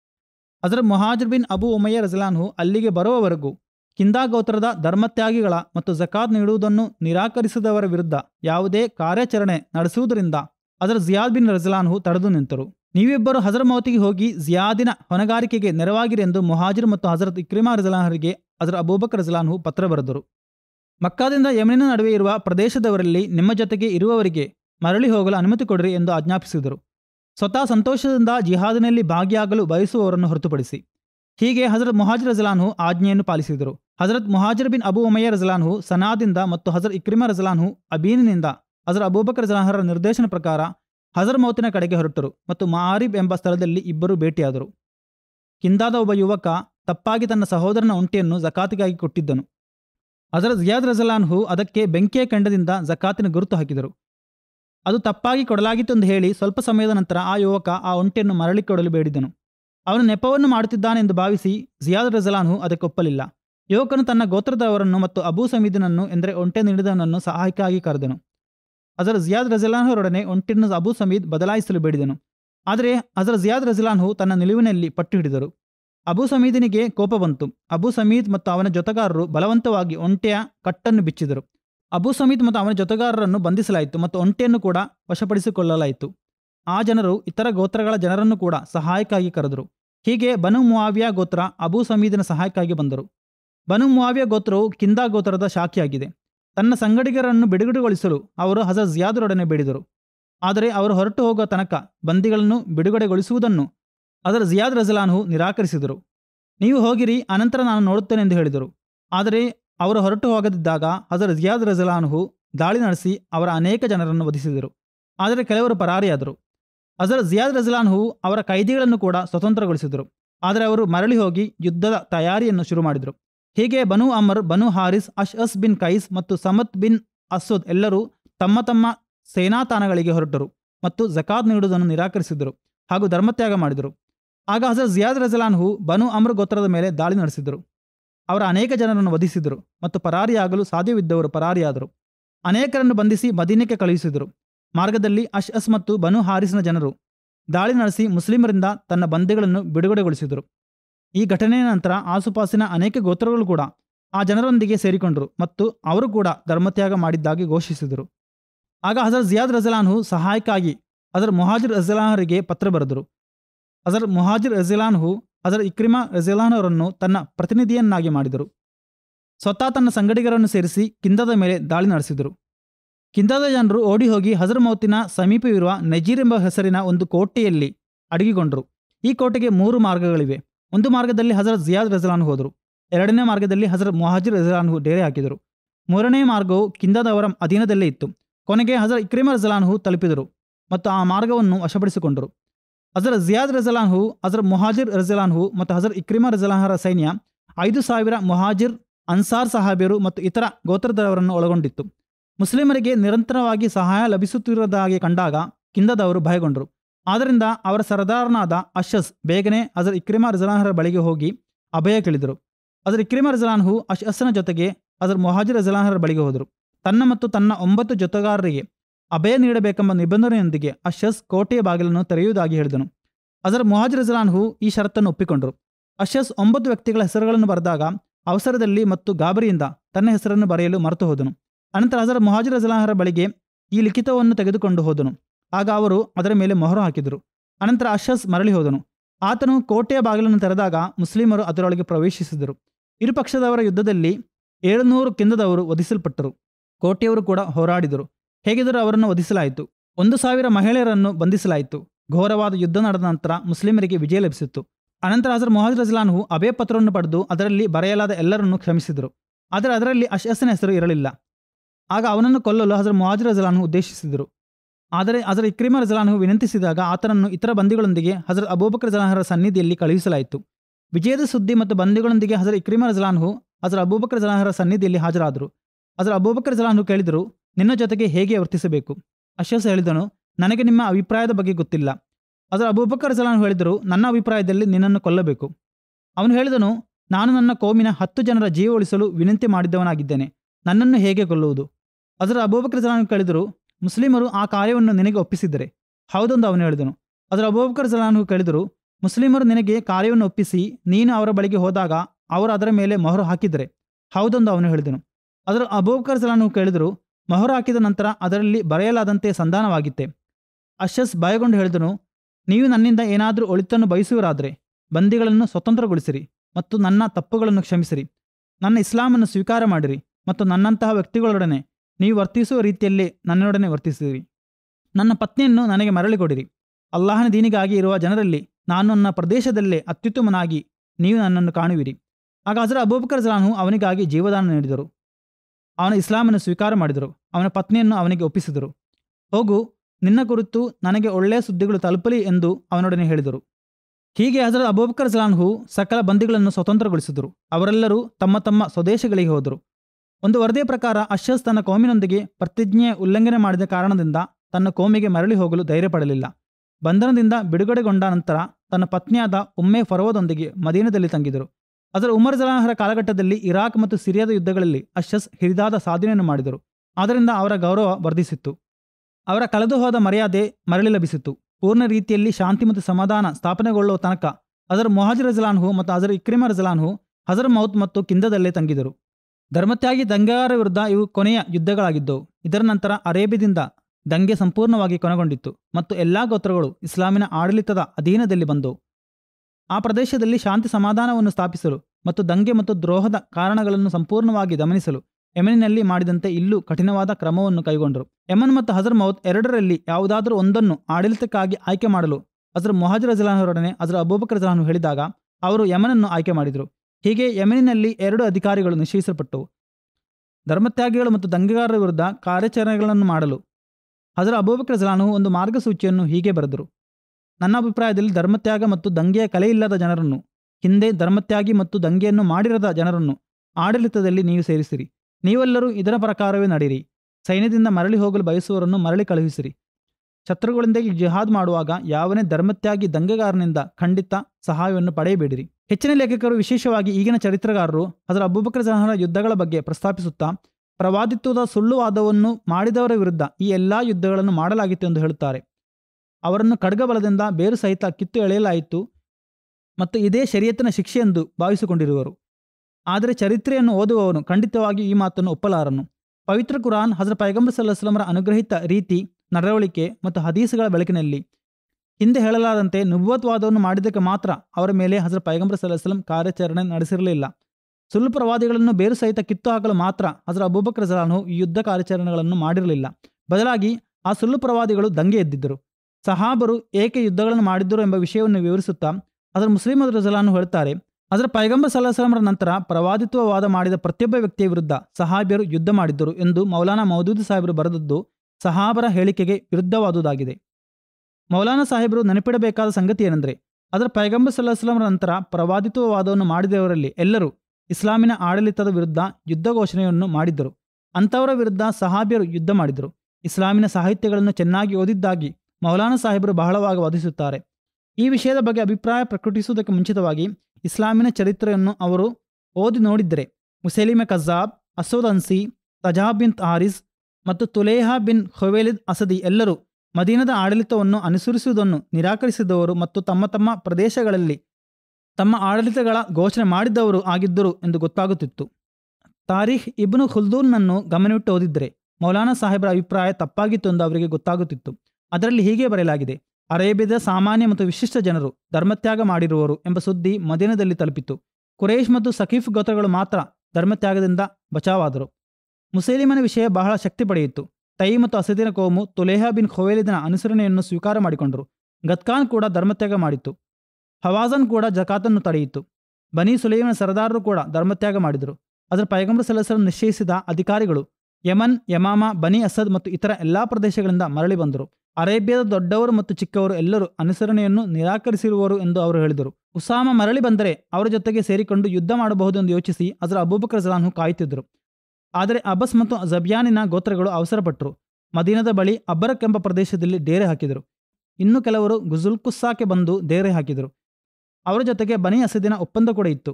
ಅದರ ಮೊಹಾಜರ್ ಬಿನ್ ಅಬು ಉಮಯ್ಯ ರಜಲಾನ್ಹು ಅಲ್ಲಿಗೆ ಬರುವವರೆಗೂ ಕಿಂದಾ ಗೋತ್ರದ ಧರ್ಮತ್ಯಾಗಿಗಳ ಮತ್ತು ಜಕಾತ್ ನೀಡುವುದನ್ನು ನಿರಾಕರಿಸಿದವರ ವಿರುದ್ಧ ಯಾವುದೇ ಕಾರ್ಯಾಚರಣೆ ನಡೆಸುವುದರಿಂದ ಅದರ ಜಿಯಾದ್ ಬಿನ್ ರಜಲಾನ್ಹು ತಡೆದು ನಿಂತರು ನೀವಿಬ್ಬರು ಹಜರ್ ಮೌತಿಗೆ ಹೋಗಿ ಜಿಯಾದಿನ ಹೊಣೆಗಾರಿಕೆಗೆ ನೆರವಾಗಿರಿ ಎಂದು ಮುಹಾಜಿರ್ ಮತ್ತು ಹಜರತ್ ಇಕ್ರಿಮಾ ರಜಲಾನರಿಗೆ ಅದರ ಅಬೂಬಕರ್ ರಜಲಾನ್ಹು ಪತ್ರ ಬರೆದರು ಮಕ್ಕಾದಿಂದ ಯಮನಿನ ನಡುವೆ ಇರುವ ಪ್ರದೇಶದವರಲ್ಲಿ ನಿಮ್ಮ ಜೊತೆಗೆ ಇರುವವರಿಗೆ ಮರಳಿ ಹೋಗಲು ಅನುಮತಿ ಕೊಡಿರಿ ಎಂದು ಆಜ್ಞಾಪಿಸಿದರು ಸ್ವತಃ ಸಂತೋಷದಿಂದ ಜಿಹಾದಿನಲ್ಲಿ ಭಾಗಿಯಾಗಲು ಬಯಸುವವರನ್ನು ಹೊರತುಪಡಿಸಿ ಹೀಗೆ ಹಜರತ್ ಮುಹಾಜಿರ್ ರಜಲಾನ್ಹು ಆಜ್ಞೆಯನ್ನು ಪಾಲಿಸಿದರು ಹಜರತ್ ಮುಹಾಜಿರ್ ಬಿನ್ ಅಬು ಉಮಯ್ಯ ರಜಲಾನ್ಹು ಸನಾದಿಂದ ಮತ್ತು ಹಜರ್ ಇಕ್ರಿಮಾ ರಜಲಾನ್ಹು ಅಬೀನಿನಿಂದ ಹಜರ್ ಅಬೂಬಕರ್ ರಜಲಾನ್ಹರ ನಿರ್ದೇಶನ ಪ್ರಕಾರ ಹಜರ್ ಮೌತಿನ ಕಡೆಗೆ ಹೊರಟರು ಮತ್ತು ಮಾರಿಬ್ ಎಂಬ ಸ್ಥಳದಲ್ಲಿ ಇಬ್ಬರು ಭೇಟಿಯಾದರು ಕಿಂದಾದ ಒಬ್ಬ ಯುವಕ ತಪ್ಪಾಗಿ ತನ್ನ ಸಹೋದರನ ಒಂಟೆಯನ್ನು ಜಕಾತಿಗಾಗಿ ಕೊಟ್ಟಿದ್ದನು ಅದರ ಜಿಯಾದ್ ರಜಲಾನ್ಹು ಅದಕ್ಕೆ ಬೆಂಕಿಯ ಕೆಂಡದಿಂದ ಜಕಾತಿನ ಗುರುತು ಹಾಕಿದರು ಅದು ತಪ್ಪಾಗಿ ಕೊಡಲಾಗಿತ್ತು ಎಂದು ಹೇಳಿ ಸ್ವಲ್ಪ ಸಮಯದ ನಂತರ ಆ ಯುವಕ ಆ ಒಂಟೆಯನ್ನು ಮರಳಿ ಕೊಡಲು ಬೇಡಿದನು ಅವನು ನೆಪವನ್ನು ಮಾಡುತ್ತಿದ್ದಾನೆಂದು ಭಾವಿಸಿ ಜಿಯಾದ್ ರಜಲಾನ್ಹು ಅದಕ್ಕೆ ಒಪ್ಪಲಿಲ್ಲ ಯುವಕನು ತನ್ನ ಗೋತ್ರದವರನ್ನು ಮತ್ತು ಅಬೂ ಸಮೀದನನ್ನು ಎಂದರೆ ಒಂಟೆ ನೀಡಿದವನನ್ನು ಸಹಾಯಕ್ಕಾಗಿ ಕರೆದನು ಅದರ ಜಿಯಾದ್ ರಜಲಾನ್ಹರೊಡನೆ ಒಂಟೆಯನ್ನು ಅಬೂ ಸಮೀದ್ ಬದಲಾಯಿಸಲು ಬೇಡಿದನು ಆದರೆ ಅದರ ಜಿಯಾದ್ ರಜಲಾನ್ಹು ತನ್ನ ನಿಲುವಿನಲ್ಲಿ ಪಟ್ಟು ಹಿಡಿದರು ಅಬೂ ಸಮೀದಿನಿಗೆ ಕೋಪ ಬಂತು ಅಬೂ ಸಮೀದ್ ಮತ್ತು ಅವನ ಜೊತೆಗಾರರು ಬಲವಂತವಾಗಿ ಒಂಟೆಯ ಕಟ್ಟನ್ನು ಬಿಚ್ಚಿದರು ಅಬೂ ಸಮೀದ್ ಮತ್ತು ಅವನ ಜೊತೆಗಾರರನ್ನು ಬಂಧಿಸಲಾಯಿತು ಮತ್ತು ಒಂಟೆಯನ್ನು ಕೂಡ ವಶಪಡಿಸಿಕೊಳ್ಳಲಾಯಿತು ಆ ಜನರು ಇತರ ಗೋತ್ರಗಳ ಜನರನ್ನು ಕೂಡ ಸಹಾಯಕ್ಕಾಗಿ ಕರೆದರು ಹೀಗೆ ಬನು ಮುವಾವಿಯಾ ಗೋತ್ರ ಅಬೂ ಸಮೀದಿನ ಸಹಾಯಕ್ಕಾಗಿ ಬಂದರು ಬನು ಮುವಾವಿಯಾ ಗೋತ್ರವು ಕಿಂದಾ ಗೋತ್ರದ ಶಾಖೆಯಾಗಿದೆ ತನ್ನ ಸಂಗಡಿಗರನ್ನು ಬಿಡುಗಡೆಗೊಳಿಸಲು ಅವರು ಹಜರ್ ಜಿಯಾದರೊಡನೆ ಬೇಡಿದರು ಆದರೆ ಅವರು ಹೊರಟು ಹೋಗುವ ತನಕ ಬಂದಿಗಳನ್ನು ಬಿಡುಗಡೆಗೊಳಿಸುವುದನ್ನು ಅದರ ಜಿಯಾದ್ ರಜಲಾನ್ಹು ನಿರಾಕರಿಸಿದರು ನೀವು ಹೋಗಿರಿ ಅನಂತರ ನಾನು ನೋಡುತ್ತೇನೆ ಎಂದು ಹೇಳಿದರು ಆದರೆ ಅವರು ಹೊರಟು ಹೋಗದಿದ್ದಾಗ ಹಜರ್ ಜಿಯಾದ್ ರಜಲಾನ್ಹು ದಾಳಿ ನಡೆಸಿ ಅವರ ಅನೇಕ ಜನರನ್ನು ವಧಿಸಿದರು ಆದರೆ ಕೆಲವರು ಪರಾರಿಯಾದರು ಹಜರ್ ಜಿಯಾದ್ ರಜಲಾನ್ಹು ಅವರ ಕೈದಿಗಳನ್ನು ಕೂಡ ಸ್ವತಂತ್ರಗೊಳಿಸಿದರು ಆದರೆ ಅವರು ಮರಳಿ ಹೋಗಿ ಯುದ್ಧದ ತಯಾರಿಯನ್ನು ಶುರು ಮಾಡಿದರು ಹೀಗೆ ಬನು ಅಮರ್ ಬನು ಹಾರಿಸ್ ಅಶ್ ಅಸ್ ಬಿನ್ ಕೈಸ್ ಮತ್ತು ಸಮತ್ ಬಿನ್ ಅಸ್ವದ್ ಎಲ್ಲರೂ ತಮ್ಮ ತಮ್ಮ ಸೇನಾತಾಣಗಳಿಗೆ ಹೊರಟರು ಮತ್ತು ಜಕಾತ್ ನೀಡುವುದನ್ನು ನಿರಾಕರಿಸಿದರು ಹಾಗೂ ಧರ್ಮತ್ಯಾಗ ಮಾಡಿದರು ಆಗ ಹಜರ್ ಜಿಯಾದ್ ರಜಲಾನ್ಹು ಬನು ಅಮರ್ ಗೋತ್ರದ ಮೇಲೆ ದಾಳಿ ನಡೆಸಿದರು ಅವರ ಅನೇಕ ಜನರನ್ನು ವಧಿಸಿದರು ಮತ್ತು ಪರಾರಿಯಾಗಲು ಸಾಧ್ಯವಿದ್ದವರು ಪರಾರಿಯಾದರು ಅನೇಕರನ್ನು ಬಂಧಿಸಿ ಮದೀನಕ್ಕೆ ಕಳುಹಿಸಿದರು ಮಾರ್ಗದಲ್ಲಿ ಅಶ್ ಅಸ್ ಮತ್ತು ಬನು ಹಾರಿಸ್ನ ಜನರು ದಾಳಿ ನಡೆಸಿ ಮುಸ್ಲಿಮರಿಂದ ತನ್ನ ಬಂದಿಗಳನ್ನು ಬಿಡುಗಡೆಗೊಳಿಸಿದರು ಈ ಘಟನೆಯ ನಂತರ ಆಸುಪಾಸಿನ ಅನೇಕ ಗೋತ್ರಗಳು ಕೂಡ ಆ ಜನರೊಂದಿಗೆ ಸೇರಿಕೊಂಡರು ಮತ್ತು ಅವರು ಕೂಡ ಧರ್ಮತ್ಯಾಗ ಮಾಡಿದ್ದಾಗಿ ಘೋಷಿಸಿದರು ಆಗ ಹಜರ್ ಜಿಯಾದ್ ರಜಲಾನ್ಹು ಸಹಾಯಕ್ಕಾಗಿ ಹಜರ್ ಮುಹಾಜಿರ್ ರಜಲಾನ್ಹರಿಗೆ ಪತ್ರ ಬರೆದರು ಹಜರ್ ಮುಹಾಜಿರ್ ರಜಲಾನ್ಹು ಹಜರ್ ಇಕ್ರಿಮಾ ರಜಲಾನ್ ಅವರನ್ನು ತನ್ನ ಪ್ರತಿನಿಧಿಯನ್ನಾಗಿ ಮಾಡಿದರು ಸ್ವತಃ ತನ್ನ ಸಂಗಡಿಗರನ್ನು ಸೇರಿಸಿ ಕಿಂದದ ಮೇಲೆ ದಾಳಿ ನಡೆಸಿದರು ಕಿಂದದ ಜನರು ಓಡಿ ಹೋಗಿ ಹಜರ್ ಮೌತಿನ ಸಮೀಪವಿರುವ ನಜೀರ್ ಎಂಬ ಹೆಸರಿನ ಒಂದು ಕೋಟೆಯಲ್ಲಿ ಅಡಗಿಕೊಂಡರು ಈ ಕೋಟೆಗೆ ಮೂರು ಮಾರ್ಗಗಳಿವೆ ಒಂದು ಮಾರ್ಗದಲ್ಲಿ ಹಜರತ್ ಜಿಯಾದ್ ರಜಲಾನ್ ಹೋದರು ಎರಡನೇ ಮಾರ್ಗದಲ್ಲಿ ಹಜರತ್ ಮುಹಾಜಿರ್ ರಜಲಾನ್ಹು ಡೇರೆ ಹಾಕಿದರು ಮೂರನೇ ಮಾರ್ಗವು ಕಿಂದದವರ ಅಧೀನದಲ್ಲೇ ಇತ್ತು ಕೊನೆಗೆ ಹಜರ್ ಇಕ್ರಿಮ ರಜಲಾನ್ಹು ತಲುಪಿದರು ಮತ್ತು ಆ ಮಾರ್ಗವನ್ನು ವಶಪಡಿಸಿಕೊಂಡರು ಹಜರ್ ಜಿಯಾದ್ ರಜಲಾನ್ಹು ಹಜರ್ ಮುಹಾಜಿರ್ ರಜಲಾನ್ಹು ಮತ್ತು ಹಜರ್ ಇಕ್ರಿಮ ರಜಲಾನ್ಹರ ಸೈನ್ಯ ಐದು ಸಾವಿರ ಮುಹಾಜಿರ್ ಅನ್ಸಾರ್ ಸಹಾಬಿಯರು ಮತ್ತು ಇತರ ಗೋತ್ರದವರನ್ನು ಒಳಗೊಂಡಿತ್ತು ಮುಸ್ಲಿಮರಿಗೆ ನಿರಂತರವಾಗಿ ಸಹಾಯ ಲಭಿಸುತ್ತಿರುವುದಾಗಿ ಕಂಡಾಗ ಕಿಂದದವರು ಭಯಗೊಂಡರು ಆದ್ದರಿಂದ ಅವರ ಸರದಾರನಾದ ಅಶಸ್ ಬೇಗನೆ ಹಜರ್ ಇಕ್ರಿಮ ರಜಲಾನ್ಹರ ಬಳಿಗೆ ಹೋಗಿ ಅಭಯ ಕೇಳಿದರು ಹಜರ್ ಇಕ್ರಿಮ ರಜಲಾನ್ಹು ಅಶಸ್ನ ಜೊತೆಗೆ ಹಜರ್ ಮುಹಾಜಿರ್ ರಜಲಾನ್ಹರ ಬಳಿಗೆ ಹೋದರು ತನ್ನ ಮತ್ತು ತನ್ನ ಒಂಬತ್ತು ಜೊತೆಗಾರರಿಗೆ ಅಭಯ ನೀಡಬೇಕೆಂಬ ನಿಬಂಧನೆಯೊಂದಿಗೆ ಅಶಸ್ ಕೋಟೆಯ ಬಾಗಿಲನ್ನು ತೆರೆಯುವುದಾಗಿ ಹೇಳಿದನು ಹಜರ್ ಮುಹಾಜಿರ್ ರಜಲಾನ್ಹು ಈ ಷರತ್ತನ್ನು ಒಪ್ಪಿಕೊಂಡರು ಅಶಸ್ ಒಂಬತ್ತು ವ್ಯಕ್ತಿಗಳ ಹೆಸರುಗಳನ್ನು ಬರೆದಾಗ ಅವಸರದಲ್ಲಿ ಮತ್ತು ಗಾಬರಿಯಿಂದ ತನ್ನ ಹೆಸರನ್ನು ಬರೆಯಲು ಮರೆತು ಹೋದನು ಅನಂತರ ಹಜರ್ ಮುಹಾಜಿರ್ ರಜಲಾನ್ಹರ ಬಳಿಗೆ ಈ ಲಿಖಿತವನ್ನು ತೆಗೆದುಕೊಂಡು ಹೋದನು ಆಗ ಅವರು ಅದರ ಮೇಲೆ ಮೊಹರು ಹಾಕಿದರು ಅನಂತರ ಅಶಸ್ ಮರಳಿ ಹೋದನು ಆತನು ಕೋಟೆಯ ಬಾಗಿಲನ್ನು ತೆರೆದಾಗ ಮುಸ್ಲಿಮರು ಅದರೊಳಗೆ ಪ್ರವೇಶಿಸಿದರು ಇರು ಪಕ್ಷದವರ ಯುದ್ಧದಲ್ಲಿ ಏಳುನೂರು ಕಿಂದದವರು ವಧಿಸಲ್ಪಟ್ಟರು ಕೋಟೆಯವರು ಕೂಡ ಹೋರಾಡಿದರು ಹೇಗಿದ್ದರೂ ಅವರನ್ನು ವಧಿಸಲಾಯಿತು ಒಂದು ಸಾವಿರ ಮಹಿಳೆಯರನ್ನು ಬಂಧಿಸಲಾಯಿತು ಘೋರವಾದ ಯುದ್ಧ ನಡೆದ ನಂತರ ಮುಸ್ಲಿಮರಿಗೆ ವಿಜಯ ಲಭಿಸಿತ್ತು ಅನಂತರ ಹಜರ್ ಮೊಹದ್ ರಜಲಾನ್ಹು ಅಭಯ ಪತ್ರವನ್ನು ಪಡೆದು ಅದರಲ್ಲಿ ಬರೆಯಲಾದ ಎಲ್ಲರನ್ನೂ ಕ್ಷಮಿಸಿದರು ಆದರೆ ಅದರಲ್ಲಿ ಅಶಸ್ನ ಹೆಸರು ಇರಲಿಲ್ಲ ಆಗ ಅವನನ್ನು ಕೊಲ್ಲಲು ಹಜರ್ ಮೊಹಾಜಿರ್ ರಜಲಾನ್ಹು ಉದ್ದೇಶಿಸಿದರು ಆದರೆ ಹಜರ್ ಇಕ್ರಿಮ ರಜಲಾನ್ಹು ವಿನಂತಿಸಿದಾಗ ಆತನನ್ನು ಇತರ ಬಂದಿಗಳೊಂದಿಗೆ ಹಜರ್ ಅಬೂಬಕರ್ ರಜಲಾನ್ಹರ ಸನ್ನಿಧಿಯಲ್ಲಿ ಕಳುಹಿಸಲಾಯಿತು ವಿಜಯದ ಸುದ್ದಿ ಮತ್ತು ಬಂದಿಗಳೊಂದಿಗೆ ಹಜರ್ ಇಕ್ರಿಮ ರಜಲಾನ್ಹು ಹಜರ್ ಅಬೂಬಕರ್ ರಜಲಾನ್ಹರ ಸನ್ನಿಧಿಯಲ್ಲಿ ಹಾಜರಾದರು ಹಜರ್ ಅಬೂಬಕರ್ ರಜಲಾನ್ಹು ಕೇಳಿದರು ನಿನ್ನ ಜೊತೆಗೆ ಹೇಗೆ ವರ್ತಿಸಬೇಕು ಅಶಸ್ ಹೇಳಿದನು ನನಗೆ ನಿಮ್ಮ ಅಭಿಪ್ರಾಯದ ಬಗ್ಗೆ ಗೊತ್ತಿಲ್ಲ ಹಜರ್ ಅಬೂಬಕರ್ ರಜಲಾನ್ಹು ಹೇಳಿದರು ನನ್ನ ಅಭಿಪ್ರಾಯದಲ್ಲಿ ನಿನ್ನನ್ನು ಕೊಲ್ಲಬೇಕು ಅವನು ಹೇಳಿದನು ನಾನು ನನ್ನ ಕೋಮಿನ ಹತ್ತು ಜನರ ಜೀವ ಉಳಿಸಲು ವಿನಂತಿ ಮಾಡಿದ್ದವನಾಗಿದ್ದೇನೆ ನನ್ನನ್ನು ಹೇಗೆ ಕೊಲ್ಲುವುದು ಅದರ ಅಬೂಬಕರ್ ಜಲಾನ್ ಕೇಳಿದರು ಮುಸ್ಲಿಮರು ಆ ಕಾರ್ಯವನ್ನು ನಿನಗೆ ಒಪ್ಪಿಸಿದ್ದರೆ ಹೌದೆಂದು ಅವನು ಹೇಳಿದನು ಅದರ ಅಬೂಬಕರ್ ಜಲಾನ್ಹು ಕೇಳಿದರು ಮುಸ್ಲಿಮರು ನಿನಗೆ ಕಾರ್ಯವನ್ನು ಒಪ್ಪಿಸಿ ನೀನು ಅವರ ಬಳಿಗೆ ಹೋದಾಗ ಅವರು ಅದರ ಮೇಲೆ ಮೊಹರು ಹಾಕಿದರೆ ಹೌದೆಂದು ಅವನು ಹೇಳಿದನು ಅದರ ಅಬೂಬಕರ್ ಜಲಾನ್ಹು ಕೇಳಿದರು ಮೊಹರು ಹಾಕಿದ ನಂತರ ಅದರಲ್ಲಿ ಬರೆಯಲಾದಂತೆ ಸಂಧಾನವಾಗಿತ್ತೆ ಅಶಸ್ ಭಯಗೊಂಡು ಹೇಳಿದನು ನೀವು ನನ್ನಿಂದ ಏನಾದರೂ ಒಳಿತನ್ನು ಬಯಸುವರಾದರೆ ಬಂದಿಗಳನ್ನು ಸ್ವತಂತ್ರಗೊಳಿಸಿರಿ ಮತ್ತು ನನ್ನ ತಪ್ಪುಗಳನ್ನು ಕ್ಷಮಿಸಿರಿ ನನ್ನ ಇಸ್ಲಾಮನ್ನು ಸ್ವೀಕಾರ ಮಾಡಿರಿ ಮತ್ತು ನನ್ನಂತಹ ವ್ಯಕ್ತಿಗಳೊಡನೆ ನೀವು ವರ್ತಿಸುವ ರೀತಿಯಲ್ಲಿ ನನ್ನೊಡನೆ ವರ್ತಿಸಿರಿ ನನ್ನ ಪತ್ನಿಯನ್ನು ನನಗೆ ಮರಳಿಕೊಡಿರಿ ಅಲ್ಲಾಹನ ದೀನಿಗಾಗಿ ಇರುವ ಜನರಲ್ಲಿ ನಾನು ನನ್ನ ಪ್ರದೇಶದಲ್ಲೇ ಅತ್ಯುತ್ತಮನಾಗಿ ನೀವು ನನ್ನನ್ನು ಕಾಣುವಿರಿ ಆಗ ಹಜರ ಅಬೂಬಕರ್ ಜಲಾನು ಅವನಿಗಾಗಿ ಜೀವದಾನ ನೀಡಿದರು ಅವನ ಇಸ್ಲಾಮನ್ನು ಸ್ವೀಕಾರ ಮಾಡಿದರು ಅವನ ಪತ್ನಿಯನ್ನು ಅವನಿಗೆ ಒಪ್ಪಿಸಿದರು ಹೋಗು ನಿನ್ನ ಕುರಿತು ನನಗೆ ಒಳ್ಳೆಯ ಸುದ್ದಿಗಳು ತಲುಪಲಿ ಎಂದು ಅವನೊಡನೆ ಹೇಳಿದರು ಹೀಗೆ ಹಜರತ್ ಅಬೂಬಕರ್ ಜಲಾನ್ಹು ಸಕಲ ಬಂದಿಗಳನ್ನು ಸ್ವತಂತ್ರಗೊಳಿಸಿದರು ಅವರೆಲ್ಲರೂ ತಮ್ಮ ತಮ್ಮ ಸ್ವದೇಶಗಳಿಗೆ ಹೋದರು ಒಂದು ವರದಿಯ ಪ್ರಕಾರ ಅಶ್ಶಸ್ ತನ್ನ ಕೋಮಿನೊಂದಿಗೆ ಪ್ರತಿಜ್ಞೆಯ ಉಲ್ಲಂಘನೆ ಮಾಡಿದ ಕಾರಣದಿಂದ ತನ್ನ ಕೋಮಿಗೆ ಮರಳಿ ಹೋಗಲು ಧೈರ್ಯ ಪಡಲಿಲ್ಲ ಬಂಧನದಿಂದ ಬಿಡುಗಡೆಗೊಂಡ ನಂತರ ತನ್ನ ಪತ್ನಿಯಾದ ಉಮ್ಮೆ ಫರೋದೊಂದಿಗೆ ಮದೀನದಲ್ಲಿ ತಂಗಿದರು ಅದರ ಉಮರ್ ಜಲಾನಹರ ಕಾಲಘಟ್ಟದಲ್ಲಿ ಇರಾಕ್ ಮತ್ತು ಸಿರಿಯಾದ ಯುದ್ಧಗಳಲ್ಲಿ ಅಶ್ಶಸ್ ಹಿರಿದಾದ ಸಾಧನೆಯನ್ನು ಮಾಡಿದರು ಆದ್ದರಿಂದ ಅವರ ಗೌರವ ವರ್ಧಿಸಿತ್ತು ಅವರ ಕಳೆದು ಹೋದ ಮರ್ಯಾದೆ ಮರಳಿ ಲಭಿಸಿತು ಪೂರ್ಣ ರೀತಿಯಲ್ಲಿ ಶಾಂತಿ ಮತ್ತು ಸಮಾಧಾನ ಸ್ಥಾಪನೆಗೊಳ್ಳುವ ತನಕ ಅದರ ಮೊಹಾಜಿರ್ ರಜಲಾನ್ಹು ಮತ್ತು ಅದರ ಇಕ್ರಿಮ ರಜಲಾನ್ಹು ಹಜರ್ ಮೌತ್ ಮತ್ತು ಕಿಂದದಲ್ಲೇ ತಂಗಿದರು ಧರ್ಮತ್ಯಾಗಿ ದಂಗೆಗಾರರ ವಿರುದ್ಧ ಇವು ಕೊನೆಯ ಯುದ್ಧಗಳಾಗಿದ್ದವು ಇದರ ನಂತರ ಅರೇಬಿದಿಂದ ದಂಗೆ ಸಂಪೂರ್ಣವಾಗಿ ಕೊನೆಗೊಂಡಿತ್ತು ಮತ್ತು ಎಲ್ಲಾ ಗೋತ್ರಗಳು ಇಸ್ಲಾಮಿನ ಆಡಳಿತದ ಅಧೀನದಲ್ಲಿ ಬಂದವು ಆ ಪ್ರದೇಶದಲ್ಲಿ ಶಾಂತಿ ಸಮಾಧಾನವನ್ನು ಸ್ಥಾಪಿಸಲು ಮತ್ತು ದಂಗೆ ಮತ್ತು ದ್ರೋಹದ ಕಾರಣಗಳನ್ನು ಸಂಪೂರ್ಣವಾಗಿ ಗಮನಿಸಲು ಯೆಮೆನಿನಲ್ಲಿ ಮಾಡಿದಂತೆ ಇಲ್ಲೂ ಕಠಿಣವಾದ ಕ್ರಮವನ್ನು ಕೈಗೊಂಡರು ಯಮನ್ ಮತ್ತು ಹಜರ್ ಮೌತ್ ಎರಡರಲ್ಲಿ ಯಾವುದಾದರೂ ಒಂದನ್ನು ಆಡಳಿತಕ್ಕಾಗಿ ಆಯ್ಕೆ ಮಾಡಲು ಹಜರ್ ಮೊಹಾಜಿರ್ ರಜಲಾನವರೊಡನೆ ಹಜರ್ ಅಬೂಬಕರ್ ರಜಲಾನು ಹೇಳಿದಾಗ ಅವರು ಯಮನನ್ನು ಆಯ್ಕೆ ಮಾಡಿದರು ಹೀಗೆ ಯೆಮೆನಿನಲ್ಲಿ ಎರಡು ಅಧಿಕಾರಿಗಳು ನಿಶ್ಚಯಿಸಲ್ಪಟ್ಟವು ಧರ್ಮತ್ಯಾಗಿಗಳು ಮತ್ತು ದಂಗೆಗಾರರ ವಿರುದ್ಧ ಕಾರ್ಯಾಚರಣೆಗಳನ್ನು ಮಾಡಲು ಹಜರ ಅಬೂಬಕರ್ ರಜಲಾನು ಒಂದು ಮಾರ್ಗಸೂಚಿಯನ್ನು ಹೀಗೆ ಬರೆದರು ನನ್ನ ಅಭಿಪ್ರಾಯದಲ್ಲಿ ಧರ್ಮತ್ಯಾಗ ಮತ್ತು ದಂಗೆಯ ಕಲೆಯಿಲ್ಲದ ಜನರನ್ನು ಹಿಂದೆ ಧರ್ಮತ್ಯಾಗಿ ಮತ್ತು ದಂಗೆಯನ್ನು ಮಾಡಿರದ ಜನರನ್ನು ಆಡಳಿತದಲ್ಲಿ ನೀವು ಸೇರಿಸಿರಿ ನೀವೆಲ್ಲರೂ ಇದರ ಪ್ರಕಾರವೇ ನಡೀರಿ ಸೈನ್ಯದಿಂದ ಮರಳಿ ಹೋಗಲು ಬಯಸುವವರನ್ನು ಮರಳಿ ಕಳುಹಿಸಿರಿ ಶತ್ರುಗಳೊಂದಿಗೆ ಜಿಹಾದ್ ಮಾಡುವಾಗ ಯಾವನೇ ಧರ್ಮತ್ಯಾಗಿ ದಂಗೆಗಾರನಿಂದ ಖಂಡಿತ ಸಹಾಯವನ್ನು ಪಡೆಯಬೇಡಿರಿ ಹೆಚ್ಚಿನ ಲೇಖಕರು ವಿಶೇಷವಾಗಿ ಈಗಿನ ಚರಿತ್ರಗಾರರು ಅದರ ಅಬೂಬಕರ್ ಜಹರ ಯುದ್ಧಗಳ ಬಗ್ಗೆ ಪ್ರಸ್ತಾಪಿಸುತ್ತಾ ಪ್ರವಾದಿತ್ವದ ಸುಳ್ಳುವಾದವನ್ನು ಮಾಡಿದವರ ವಿರುದ್ಧ ಈ ಎಲ್ಲಾ ಯುದ್ಧಗಳನ್ನು ಮಾಡಲಾಗಿತ್ತು ಎಂದು ಹೇಳುತ್ತಾರೆ ಅವರನ್ನು ಖಡ್ಗಬಲದಿಂದ ಬೇರು ಸಹಿತ ಕಿತ್ತು ಎಳೆಯಲಾಯಿತು ಮತ್ತು ಇದೇ ಶರೀಯತ್ತಿನ ಶಿಕ್ಷೆ ಎಂದು ಭಾವಿಸಿಕೊಂಡಿರುವರು ಆದರೆ ಚರಿತ್ರೆಯನ್ನು ಓದುವವನು ಖಂಡಿತವಾಗಿ ಈ ಮಾತನ್ನು ಒಪ್ಪಲಾರನು ಪವಿತ್ರ ಕುರಾನ್ ಹಜರ ಪೈಗಂಬರ್ ಸಲ್ಲಸ್ಲಮರ ಅನುಗ್ರಹಿತ ರೀತಿ ನಡವಳಿಕೆ ಮತ್ತು ಹದೀಸುಗಳ ಬೆಳಕಿನಲ್ಲಿ ಹಿಂದೆ ಹೇಳಲಾದಂತೆ ನುಬುವತ್ವಾದವನ್ನು ಮಾಡಿದ್ದಕ್ಕೆ ಮಾತ್ರ ಅವರ ಮೇಲೆ ಹಜರ ಪೈಗಂಬರ್ ಸಲ್ಲಸ್ಲಂ ಕಾರ್ಯಾಚರಣೆ ನಡೆಸಿರಲಿಲ್ಲ ಸುಳ್ಳು ಪ್ರವಾದಿಗಳನ್ನು ಬೇರು ಸಹಿತ ಕಿತ್ತು ಹಾಕಲು ಮಾತ್ರ ಹಜರ ಅಬೂಬಕರ್ ಜಲಾನು ಈ ಯುದ್ಧ ಕಾರ್ಯಾಚರಣೆಗಳನ್ನು ಮಾಡಿರಲಿಲ್ಲ ಬದಲಾಗಿ ಆ ಸುಳ್ಳು ಪ್ರವಾದಿಗಳು ದಂಗೆ ಎದ್ದಿದ್ದರು ಸಹಾಬರು ಏಕೆ ಯುದ್ಧಗಳನ್ನು ಮಾಡಿದ್ದರು ಎಂಬ ವಿಷಯವನ್ನು ವಿವರಿಸುತ್ತಾ ಅದರ ಮುಸ್ಲಿಂ ರಜಲಾನು ಹೇಳ್ತಾರೆ ಅದರ ಪೈಗಂಬರ್ ಸಲ್ಲಾಹ್ಲಮರ ನಂತರ ಪ್ರವಾದಿತ್ವವಾದ ಮಾಡಿದ ಪ್ರತಿಯೊಬ್ಬ ವ್ಯಕ್ತಿಯ ವಿರುದ್ಧ ಸಹಾಬಿಯರು ಯುದ್ಧ ಮಾಡಿದ್ದರು ಎಂದು ಮೌಲಾನಾ ಮೌದೂದ್ ಸಾಹೇಬರು ಬರೆದದ್ದು ಸಹಾಬರ ಹೇಳಿಕೆಗೆ ವಿರುದ್ಧವಾದುದಾಗಿದೆ ಮೌಲಾನಾ ಸಾಹೇಬರು ನೆನಪಿಡಬೇಕಾದ ಸಂಗತಿ ಏನೆಂದರೆ ಅದರ ಪೈಗಂಬರ್ ಸಲ್ಲಾಹ್ಲಮರ ನಂತರ ಪ್ರವಾದಿತ್ವವಾದವನ್ನು ಮಾಡಿದವರಲ್ಲಿ ಎಲ್ಲರೂ ಇಸ್ಲಾಮಿನ ಆಡಳಿತದ ವಿರುದ್ಧ ಯುದ್ಧ ಘೋಷಣೆಯನ್ನು ಮಾಡಿದ್ದರು ಅಂಥವರ ವಿರುದ್ಧ ಸಹಾಬಿಯರು ಯುದ್ಧ ಮಾಡಿದರು ಇಸ್ಲಾಮಿನ ಸಾಹಿತ್ಯಗಳನ್ನು ಚೆನ್ನಾಗಿ ಓದಿದ್ದಾಗಿ ಮೌಲಾನಾ ಸಾಹೇಬರು ಬಹಳವಾಗಿ ವಾದಿಸುತ್ತಾರೆ ಈ ವಿಷಯದ ಬಗ್ಗೆ ಅಭಿಪ್ರಾಯ ಪ್ರಕಟಿಸುವುದಕ್ಕೆ ಮುಂಚಿತವಾಗಿ ಇಸ್ಲಾಮಿನ ಚರಿತ್ರೆಯನ್ನು ಅವರು ಓದಿ ನೋಡಿದ್ದರೆ ಮುಸಲಿಮೆ ಕಜಾಬ್ ಅಸೋದ್ ಅನ್ಸಿ ತಜಾಬ್ ಬಿನ್ ಹಾರಿಸ್ ಮತ್ತು ತುಲೇಹಾ ಬಿನ್ ಖೊವೇಲಿದ್ ಅಸದಿ ಎಲ್ಲರೂ ಮದೀನದ ಆಡಳಿತವನ್ನು ಅನುಸರಿಸುವುದನ್ನು ನಿರಾಕರಿಸಿದವರು ಮತ್ತು ತಮ್ಮ ತಮ್ಮ ಪ್ರದೇಶಗಳಲ್ಲಿ ತಮ್ಮ ಆಡಳಿತಗಳ ಘೋಷಣೆ ಮಾಡಿದ್ದವರು ಆಗಿದ್ದರು ಎಂದು ಗೊತ್ತಾಗುತ್ತಿತ್ತು ತಾರೀಖ್ ಇಬ್ನು ಖುಲ್ದೂನ್ನನ್ನು ಗಮನವಿಟ್ಟು ಓದಿದ್ದರೆ ಮೌಲಾನಾ ಸಾಹೇಬರ ಅಭಿಪ್ರಾಯ ತಪ್ಪಾಗಿತ್ತು ಎಂದು ಅವರಿಗೆ ಗೊತ್ತಾಗುತ್ತಿತ್ತು ಅದರಲ್ಲಿ ಹೀಗೆ ಬರೆಯಲಾಗಿದೆ ಅರೇಬಿಯಾದ ಸಾಮಾನ್ಯ ಮತ್ತು ವಿಶಿಷ್ಟ ಜನರು ಧರ್ಮತ್ಯಾಗ ಮಾಡಿರುವರು ಎಂಬ ಸುದ್ದಿ ಮದೀನದಲ್ಲಿ ತಲುಪಿತು ಕುರೇಶ್ ಮತ್ತು ಸಕೀಫ್ ಗೋತ್ರಗಳು ಮಾತ್ರ ಧರ್ಮತ್ಯಾಗದಿಂದ ಬಚಾವಾದರು ಮುಸೇಲಿಮನ ವಿಷಯ ಬಹಳ ಶಕ್ತಿ ಪಡೆಯಿತು ತೈ ಮತ್ತು ಅಸದಿನ ಕೋಮು ತುಲೇಹಾ ಬಿನ್ ಖೋವೇಲಿದನ ಅನುಸರಣೆಯನ್ನು ಸ್ವೀಕಾರ ಮಾಡಿಕೊಂಡರು ಗತ್ಖಾನ್ ಕೂಡ ಧರ್ಮತ್ಯಾಗ ಮಾಡಿತು ಹವಾಜನ್ ಕೂಡ ಜಕಾತನ್ನು ತಡೆಯಿತು ಬನಿ ಸುಲೈಮನ ಸರದಾರರು ಕೂಡ ಧರ್ಮತ್ಯಾಗ ಮಾಡಿದರು ಅದರ ಪೈಗಂಬರ್ ಸಲಸರನ್ನು ನಿಶ್ಚಯಿಸಿದ ಅಧಿಕಾರಿಗಳು ಯಮನ್ ಯಮಾಮ ಬನಿ ಅಸದ್ ಮತ್ತು ಇತರ ಎಲ್ಲಾ ಪ್ರದೇಶಗಳಿಂದ ಮರಳಿ ಬಂದರು ಅರೇಬಿಯಾದ ದೊಡ್ಡವರು ಮತ್ತು ಚಿಕ್ಕವರು ಎಲ್ಲರೂ ಅನುಸರಣೆಯನ್ನು ನಿರಾಕರಿಸಿರುವರು ಎಂದು ಅವರು ಹೇಳಿದರು ಉಸಾಮ ಮರಳಿ ಬಂದರೆ ಅವರ ಜೊತೆಗೆ ಸೇರಿಕೊಂಡು ಯುದ್ಧ ಮಾಡಬಹುದು ಎಂದು ಯೋಚಿಸಿ ಅದರ ಅಬೂಬಕರ್ ಜಲಾನ್ಹು ಕಾಯುತ್ತಿದ್ದರು ಆದರೆ ಅಬ್ಬಸ್ ಮತ್ತು ಜಬ್ಯಾನಿನ ಗೋತ್ರಗಳು ಅವಸರಪಟ್ಟರು ಮದೀನದ ಬಳಿ ಅಬ್ಬರಕ್ ಎಂಬ ಪ್ರದೇಶದಲ್ಲಿ ಡೇರೆ ಹಾಕಿದರು ಇನ್ನು ಕೆಲವರು ಗುಜುಲ್ಕುಸ್ಸಾಕ್ಕೆ ಬಂದು ಡೇರೆ ಹಾಕಿದರು ಅವರ ಜೊತೆಗೆ ಬನಿ ಅಸದಿನ ಒಪ್ಪಂದ ಕೂಡ ಇತ್ತು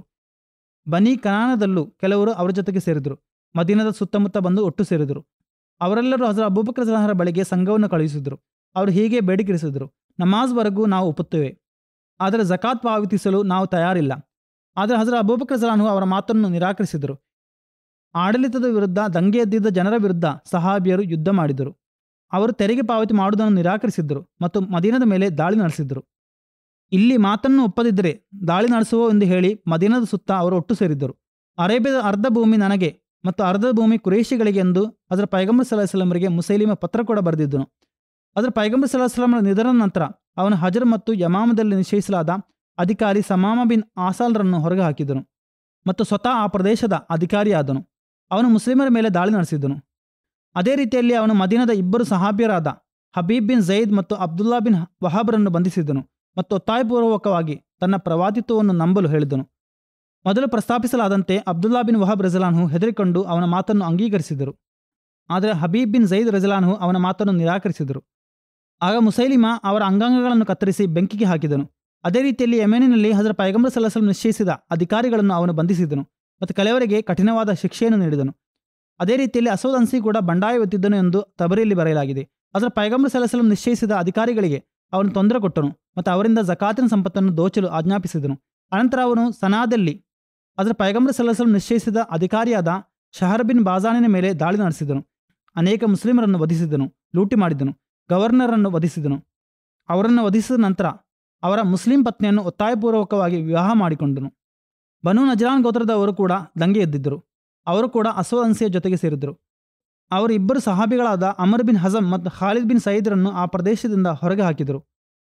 ಬನಿ ಕನಾನದಲ್ಲೂ ಕೆಲವರು ಅವರ ಜೊತೆಗೆ ಸೇರಿದರು ಮದೀನದ ಸುತ್ತಮುತ್ತ ಬಂದು ಒಟ್ಟು ಸೇರಿದರು ಅವರೆಲ್ಲರೂ ಹಜರ ಅಬೂಬಕರ್ ಜಲಾಹರ ಬಳಿಗೆ ಸಂಘವನ್ನು ಕಳುಹಿಸಿದರು ಅವರು ಹೀಗೆ ಬೇಡಿಕೆರಿಸಿದರು ನಮಾಜ್ವರೆಗೂ ನಾವು ಒಪ್ಪುತ್ತೇವೆ ಆದರೆ ಜಕಾತ್ ಪಾವತಿಸಲು ನಾವು ತಯಾರಿಲ್ಲ ಆದರೆ ಹಜರ ಅಬೂಬಕರ್ ಜಲಾನು ಅವರ ಮಾತನ್ನು ನಿರಾಕರಿಸಿದರು ಆಡಳಿತದ ವಿರುದ್ಧ ದಂಗೆ ಎದ್ದಿದ್ದ ಜನರ ವಿರುದ್ಧ ಸಹಾಬಿಯರು ಯುದ್ಧ ಮಾಡಿದರು ಅವರು ತೆರಿಗೆ ಪಾವತಿ ಮಾಡುವುದನ್ನು ನಿರಾಕರಿಸಿದ್ದರು ಮತ್ತು ಮದೀನದ ಮೇಲೆ ದಾಳಿ ನಡೆಸಿದ್ದರು ಇಲ್ಲಿ ಮಾತನ್ನು ಒಪ್ಪದಿದ್ದರೆ ದಾಳಿ ನಡೆಸುವ ಎಂದು ಹೇಳಿ ಮದೀನದ ಸುತ್ತ ಅವರು ಒಟ್ಟು ಸೇರಿದ್ದರು ಅರೇಬಿಯಾದ ಅರ್ಧ ಭೂಮಿ ನನಗೆ ಮತ್ತು ಅರ್ಧ ಭೂಮಿ ಕುರೇಶಿಗಳಿಗೆ ಎಂದು ಅದರ ಪೈಗಂಬರ್ ಸಲಹ್ಲಮರಿಗೆ ಮುಸೈಲಿಮ ಪತ್ರ ಕೂಡ ಬರೆದಿದ್ದನು ಅದರ ಪೈಗಂಬರ್ ಸಲಹ್ಲಮರ ನಿಧನದ ನಂತರ ಅವನ ಹಜರ್ ಮತ್ತು ಯಮಾಮದಲ್ಲಿ ನಿಶ್ಚಯಿಸಲಾದ ಅಧಿಕಾರಿ ಸಮಾಮ ಬಿನ್ ಆಸಾಲ್ರನ್ನು ಹೊರಗೆ ಹಾಕಿದನು ಮತ್ತು ಸ್ವತಃ ಆ ಪ್ರದೇಶದ ಅಧಿಕಾರಿಯಾದನು ಅವನು ಮುಸ್ಲಿಮರ ಮೇಲೆ ದಾಳಿ ನಡೆಸಿದನು ಅದೇ ರೀತಿಯಲ್ಲಿ ಅವನು ಮದೀನದ ಇಬ್ಬರು ಸಹಾಬ್ಯರಾದ ಹಬೀಬ್ ಬಿನ್ ಜೈದ್ ಮತ್ತು ಅಬ್ದುಲ್ಲಾ ಬಿನ್ ವಹಾಬ್ರನ್ನು ಬಂಧಿಸಿದನು ಮತ್ತು ಒತ್ತಾಯಪೂರ್ವಕವಾಗಿ ತನ್ನ ಪ್ರವಾದಿತ್ವವನ್ನು ನಂಬಲು ಹೇಳಿದನು ಮೊದಲು ಪ್ರಸ್ತಾಪಿಸಲಾದಂತೆ ಅಬ್ದುಲ್ಲಾ ಬಿನ್ ವಹಾಬ್ ರಜಲಾನ್ಹು ಹೆದರಿಕೊಂಡು ಅವನ ಮಾತನ್ನು ಅಂಗೀಕರಿಸಿದರು ಆದರೆ ಹಬೀಬ್ ಬಿನ್ ಜೈದ್ ರಜಲಾನ್ಹು ಅವನ ಮಾತನ್ನು ನಿರಾಕರಿಸಿದರು ಆಗ ಮುಸೈಲಿಮಾ ಅವರ ಅಂಗಾಂಗಗಳನ್ನು ಕತ್ತರಿಸಿ ಬೆಂಕಿಗೆ ಹಾಕಿದನು ಅದೇ ರೀತಿಯಲ್ಲಿ ಯಮೆನಿನಲ್ಲಿ ಹಜರ ಪೈಗಂಬರ್ ಸಲಸಲ್ ನಿಶ್ಚಯಿಸಿದ ಅಧಿಕಾರಿಗಳನ್ನು ಅವನು ಬಂಧಿಸಿದನು ಮತ್ತು ಕೆಲವರಿಗೆ ಕಠಿಣವಾದ ಶಿಕ್ಷೆಯನ್ನು ನೀಡಿದನು ಅದೇ ರೀತಿಯಲ್ಲಿ ಅಸೋದ್ ಅನ್ಸಿ ಕೂಡ ಬಂಡಾಯ ಒತ್ತಿದ್ದನು ಎಂದು ತಬರಿಯಲ್ಲಿ ಬರೆಯಲಾಗಿದೆ ಅದರ ಪೈಗಂಬರ್ ಸಲಸಲಂ ನಿಶ್ಚಯಿಸಿದ ಅಧಿಕಾರಿಗಳಿಗೆ ಅವನು ತೊಂದರೆ ಕೊಟ್ಟನು ಮತ್ತು ಅವರಿಂದ ಜಕಾತಿನ ಸಂಪತ್ತನ್ನು ದೋಚಲು ಆಜ್ಞಾಪಿಸಿದನು ಅನಂತರ ಅವನು ಸನಾದಲ್ಲಿ ಅದರ ಪೈಗಂಬರ್ ಸಲಸಲಂ ನಿಶ್ಚಯಿಸಿದ ಅಧಿಕಾರಿಯಾದ ಶಹರ್ ಬಿನ್ ಬಾಜಾನಿನ ಮೇಲೆ ದಾಳಿ ನಡೆಸಿದನು ಅನೇಕ ಮುಸ್ಲಿಮರನ್ನು ವಧಿಸಿದನು ಲೂಟಿ ಮಾಡಿದನು ಗವರ್ನರನ್ನು ವಧಿಸಿದನು ಅವರನ್ನು ವಧಿಸಿದ ನಂತರ ಅವರ ಮುಸ್ಲಿಂ ಪತ್ನಿಯನ್ನು ಒತ್ತಾಯಪೂರ್ವಕವಾಗಿ ವಿವಾಹ ಮಾಡಿಕೊಂಡನು ಬನು ನಜರಾನ್ ಗೋತ್ರದವರು ಕೂಡ ದಂಗೆ ಎದ್ದಿದ್ದರು ಅವರು ಕೂಡ ಅಸೋ ಅನ್ಸಿಯ ಜೊತೆಗೆ ಸೇರಿದರು ಅವರು ಇಬ್ಬರು ಸಹಾಬಿಗಳಾದ ಅಮರ್ ಬಿನ್ ಹಜಮ್ ಮತ್ತು ಖಾಲಿದ್ ಬಿನ್ ಸಯೀದ್ರನ್ನು ಆ ಪ್ರದೇಶದಿಂದ ಹೊರಗೆ ಹಾಕಿದರು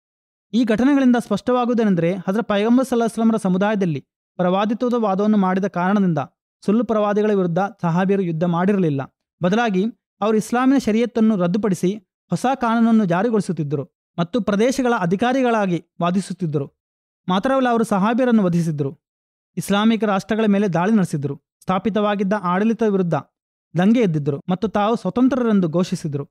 ಈ ಘಟನೆಗಳಿಂದ ಸ್ಪಷ್ಟವಾಗುವುದೇನೆಂದರೆ ಹಜರ ಪೈಗಂಬರ್ ಸಲ್ಲಾಹ್ಲಮರ ಸಮುದಾಯದಲ್ಲಿ ಪ್ರವಾದಿತ್ವದ ವಾದವನ್ನು ಮಾಡಿದ ಕಾರಣದಿಂದ ಸುಳ್ಳು ಪ್ರವಾದಿಗಳ ವಿರುದ್ಧ ಸಹಾಬಿಯರು ಯುದ್ಧ ಮಾಡಿರಲಿಲ್ಲ ಬದಲಾಗಿ ಅವರು ಇಸ್ಲಾಮಿನ ಶರೀಯತ್ತನ್ನು ರದ್ದುಪಡಿಸಿ ಹೊಸ ಕಾನೂನನ್ನು ಜಾರಿಗೊಳಿಸುತ್ತಿದ್ದರು ಮತ್ತು ಪ್ರದೇಶಗಳ ಅಧಿಕಾರಿಗಳಾಗಿ ವಾದಿಸುತ್ತಿದ್ದರು ಮಾತ್ರವಲ್ಲ ಅವರು ಸಹಾಬಿಯರನ್ನು ವಧಿಸಿದ್ದರು ಇಸ್ಲಾಮಿಕ ರಾಷ್ಟ್ರಗಳ ಮೇಲೆ ದಾಳಿ ನಡೆಸಿದ್ದರು ಸ್ಥಾಪಿತವಾಗಿದ್ದ ಆಡಳಿತ ವಿರುದ್ಧ ದಂಗೆ ಎದ್ದಿದ್ದರು ಮತ್ತು ತಾವು ಸ್ವತಂತ್ರರೆಂದು ಘೋಷಿಸಿದರು